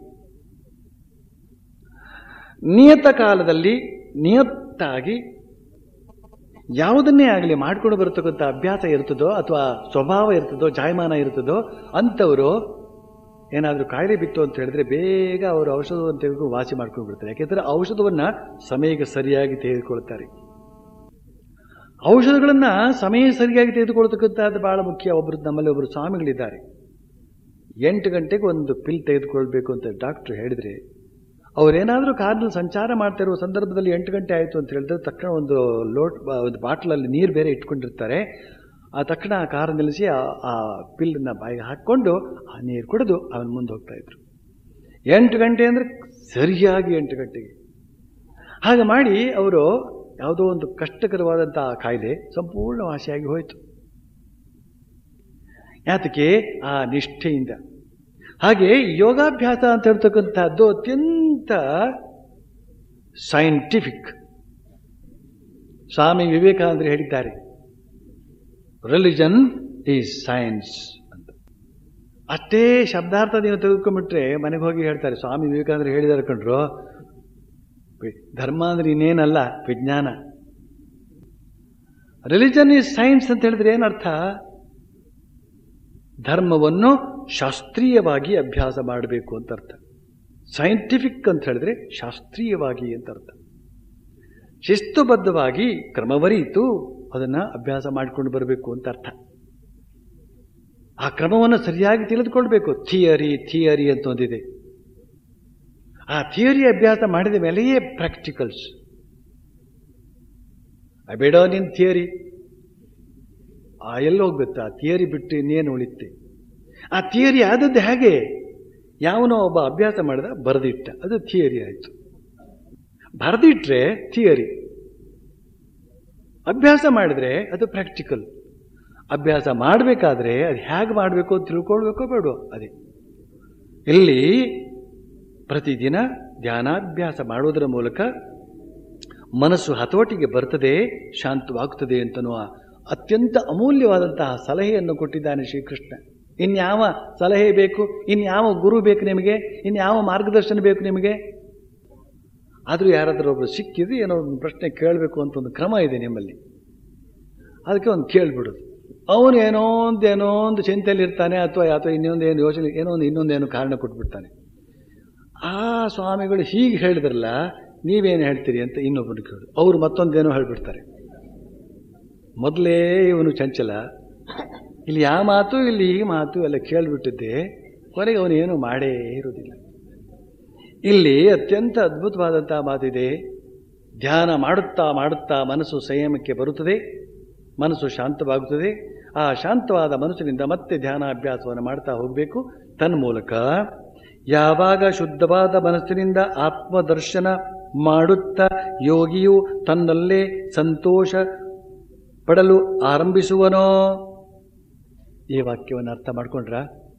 ನಿಯತ ಕಾಲದಲ್ಲಿ ನಿಯತ್ತಾಗಿ ಯಾವುದನ್ನೇ ಆಗಲಿ ಮಾಡ್ಕೊಂಡು ಬರತಕ್ಕಂಥ ಅಭ್ಯಾಸ ಇರ್ತದೋ ಅಥವಾ ಸ್ವಭಾವ ಇರ್ತದೋ ಜಾಯಮಾನ ಇರ್ತದೋ ಅಂಥವರು ಏನಾದರೂ ಕಾಯಿಲೆ ಬಿತ್ತು ಅಂತ ಹೇಳಿದ್ರೆ ಬೇಗ ಅವರು ಔಷಧವನ್ನು ತೆಗೆದುಕೊಂಡು ವಾಸಿ ಮಾಡ್ಕೊಂಡು ಬಿಡ್ತಾರೆ ಯಾಕೆಂದರೆ ಔಷಧವನ್ನು ಸಮಯಕ್ಕೆ ಸರಿಯಾಗಿ ತೆಗೆದುಕೊಳ್ತಾರೆ ಔಷಧಗಳನ್ನ ಸಮಯ ಸರಿಯಾಗಿ ತೆಗೆದುಕೊಳ್ತಕ್ಕಂಥದ್ದು ಬಹಳ ಮುಖ್ಯ ಒಬ್ಬರು ನಮ್ಮಲ್ಲಿ ಒಬ್ಬರು ಸ್ವಾಮಿಗಳಿದ್ದಾರೆ ಎಂಟು ಗಂಟೆಗೆ ಒಂದು ಪಿಲ್ ತೆಗೆದುಕೊಳ್ಬೇಕು ಅಂತ ಡಾಕ್ಟ್ರು ಹೇಳಿದ್ರೆ ಅವರೇನಾದರೂ ಕಾರ್ನಲ್ಲಿ ಸಂಚಾರ ಮಾಡ್ತಾ ಇರುವ ಸಂದರ್ಭದಲ್ಲಿ ಎಂಟು ಗಂಟೆ ಆಯಿತು ಅಂತ ಹೇಳಿದ್ರೆ ತಕ್ಷಣ ಒಂದು ಲೋಟ್ ಒಂದು ಬಾಟ್ಲಲ್ಲಿ ನೀರು ಬೇರೆ ಇಟ್ಕೊಂಡಿರ್ತಾರೆ ಆ ತಕ್ಷಣ ಆ ಕಾರ್ ನಿಲ್ಲಿಸಿ ಆ- ಆ ಪಿಲ್ಲನ್ನ ಬಾಯಿಗೆ ಹಾಕ್ಕೊಂಡು ಆ ನೀರು ಕುಡಿದು ಅವನ ಮುಂದೆ ಹೋಗ್ತಾ ಇದ್ರು ಎಂಟು ಗಂಟೆ ಅಂದರೆ ಸರಿಯಾಗಿ ಎಂಟು ಗಂಟೆಗೆ ಹಾಗೆ ಮಾಡಿ ಅವರು ಯಾವುದೋ ಒಂದು ಕಷ್ಟಕರವಾದಂಥ ಕಾಯಿಲೆ ಸಂಪೂರ್ಣ ವಾಸಿಯಾಗಿ ಹೋಯಿತು ಯಾತಕ್ಕೆ ಆ ನಿಷ್ಠೆಯಿಂದ ಹಾಗೆ ಯೋಗಾಭ್ಯಾಸ ಅಂತ ಹೇಳ್ತಕ್ಕಂಥದ್ದು ಅತ್ಯಂತ ಸೈಂಟಿಫಿಕ್ ಸ್ವಾಮಿ ವಿವೇಕಾನಂದರು ಹೇಳಿದ್ದಾರೆ ರಿಲಿಜನ್ ಈಸ್ ಸೈನ್ಸ್ ಅಂತ ಅಷ್ಟೇ ಶಬ್ದಾರ್ಥ ನೀವು ತೆಗೆದುಕೊಂಡ್ಬಿಟ್ರೆ ಮನೆಗೆ ಹೋಗಿ ಹೇಳ್ತಾರೆ ಸ್ವಾಮಿ ವಿವೇಕಾನಂದರು ಹೇಳಿದಾರೆ ಕಂಡ್ರು ವಿ- ಧರ್ಮ ಅಂದ್ರೆ ಇನ್ನೇನಲ್ಲ ವಿಜ್ಞಾನ ರಿಲಿಜನ್ ಈಸ್ ಸೈನ್ಸ್ ಅಂತ ಹೇಳಿದ್ರೆ ಏನರ್ಥ ಧರ್ಮವನ್ನು ಶಾಸ್ತ್ರೀಯವಾಗಿ ಅಭ್ಯಾಸ ಮಾಡಬೇಕು ಅಂತ ಅರ್ಥ ಸೈಂಟಿಫಿಕ್ ಅಂತ ಹೇಳಿದ್ರೆ ಶಾಸ್ತ್ರೀಯವಾಗಿ ಅಂತ ಅರ್ಥ ಶಿಸ್ತುಬದ್ಧವಾಗಿ ಕ್ರಮವರಿತು ಅದನ್ನ ಅಭ್ಯಾಸ ಮಾಡಿಕೊಂಡು ಬರಬೇಕು ಅಂತ ಅರ್ಥ ಆ ಕ್ರಮವನ್ನು ಸರಿಯಾಗಿ ತಿಳಿದುಕೊಳ್ಬೇಕು ಥಿಯರಿ ಥಿಯರಿ ಅಂತ ಒಂದಿದೆ ಆ ಥಿಯರಿ ಅಭ್ಯಾಸ ಮಾಡಿದ ಮೇಲೆಯೇ ಪ್ರಾಕ್ಟಿಕಲ್ಸ್ ಬೇಡ ನಿನ್ ಥಿಯರಿ ಆ ಎಲ್ಲಿ ಹೋಗ್ಬೇಕು ಆ ಥಿಯರಿ ಬಿಟ್ಟು ಇನ್ನೇನು ಉಳಿತೆ ಆ ಥಿಯರಿ ಆದದ್ದು ಹೇಗೆ ಯಾವನೋ ಒಬ್ಬ ಅಭ್ಯಾಸ ಮಾಡಿದ ಬರೆದಿಟ್ಟ ಅದು ಥಿಯರಿ ಆಯಿತು ಬರೆದಿಟ್ರೆ ಥಿಯರಿ ಅಭ್ಯಾಸ ಮಾಡಿದ್ರೆ ಅದು ಪ್ರಾಕ್ಟಿಕಲ್ ಅಭ್ಯಾಸ ಮಾಡಬೇಕಾದ್ರೆ ಅದು ಹೇಗೆ ಮಾಡಬೇಕು ಅಂತ ತಿಳ್ಕೊಳ್ಬೇಕೋ ಬೇಡೋ ಅದೇ ಇಲ್ಲಿ ಪ್ರತಿದಿನ ಧ್ಯಾನಾಭ್ಯಾಸ ಮಾಡುವುದರ ಮೂಲಕ ಮನಸ್ಸು ಹತೋಟಿಗೆ ಬರ್ತದೆ ಶಾಂತವಾಗುತ್ತದೆ ಅಂತನ್ನುವ ಅತ್ಯಂತ ಅಮೂಲ್ಯವಾದಂತಹ ಸಲಹೆಯನ್ನು ಕೊಟ್ಟಿದ್ದಾನೆ ಶ್ರೀಕೃಷ್ಣ ಇನ್ಯಾವ ಸಲಹೆ ಬೇಕು ಇನ್ಯಾವ ಗುರು ಬೇಕು ನಿಮಗೆ ಇನ್ಯಾವ ಮಾರ್ಗದರ್ಶನ ಬೇಕು ನಿಮಗೆ ಆದರೂ ಯಾರಾದರೂ ಒಬ್ಬರು ಸಿಕ್ಕಿದ್ರೆ ಏನೋ ಒಂದು ಪ್ರಶ್ನೆ ಕೇಳಬೇಕು ಅಂತ ಒಂದು ಕ್ರಮ ಇದೆ ನಿಮ್ಮಲ್ಲಿ ಅದಕ್ಕೆ ಒಂದು ಕೇಳ್ಬಿಡೋದು ಅವನು ಏನೋ ಒಂದು ಏನೋ ಒಂದು ಚಿಂತೆಯಲ್ಲಿ ಇರ್ತಾನೆ ಅಥವಾ ಅಥವಾ ಇನ್ನೊಂದು ಏನು ಯೋಚನೆ ಏನೋ ಒಂದು ಇನ್ನೊಂದೇನು ಕಾರಣ ಕೊಟ್ಬಿಡ್ತಾನೆ ಆ ಸ್ವಾಮಿಗಳು ಹೀಗೆ ಹೇಳಿದ್ರಲ್ಲ ನೀವೇನು ಹೇಳ್ತೀರಿ ಅಂತ ಇನ್ನೊಬ್ಬರು ಕೇಳು ಅವರು ಮತ್ತೊಂದೇನೋ ಹೇಳ್ಬಿಡ್ತಾರೆ ಮೊದಲೇ ಇವನು ಚಂಚಲ ಇಲ್ಲಿ ಯಾವ ಮಾತು ಇಲ್ಲಿ ಈ ಮಾತು ಎಲ್ಲ ಕೇಳಿಬಿಟ್ಟಿದ್ದೆ ಕೊನೆಗೆ ಅವನು ಏನು ಮಾಡೇ ಇರುವುದಿಲ್ಲ ಇಲ್ಲಿ ಅತ್ಯಂತ ಅದ್ಭುತವಾದಂತಹ ಮಾತಿದೆ ಧ್ಯಾನ ಮಾಡುತ್ತಾ ಮಾಡುತ್ತಾ ಮನಸ್ಸು ಸಂಯಮಕ್ಕೆ ಬರುತ್ತದೆ ಮನಸ್ಸು ಶಾಂತವಾಗುತ್ತದೆ ಆ ಶಾಂತವಾದ ಮನಸ್ಸಿನಿಂದ ಮತ್ತೆ ಧ್ಯಾನಾಭ್ಯಾಸವನ್ನು ಮಾಡ್ತಾ ಹೋಗಬೇಕು ತನ್ಮೂಲಕ ಯಾವಾಗ ಶುದ್ಧವಾದ ಮನಸ್ಸಿನಿಂದ ಆತ್ಮದರ್ಶನ ಮಾಡುತ್ತಾ ಯೋಗಿಯು ತನ್ನಲ್ಲೇ ಸಂತೋಷ ಪಡಲು ಆರಂಭಿಸುವನೋ ಈ ವಾಕ್ಯವನ್ನು ಅರ್ಥ ಮಾಡ್ಕೊಂಡ್ರ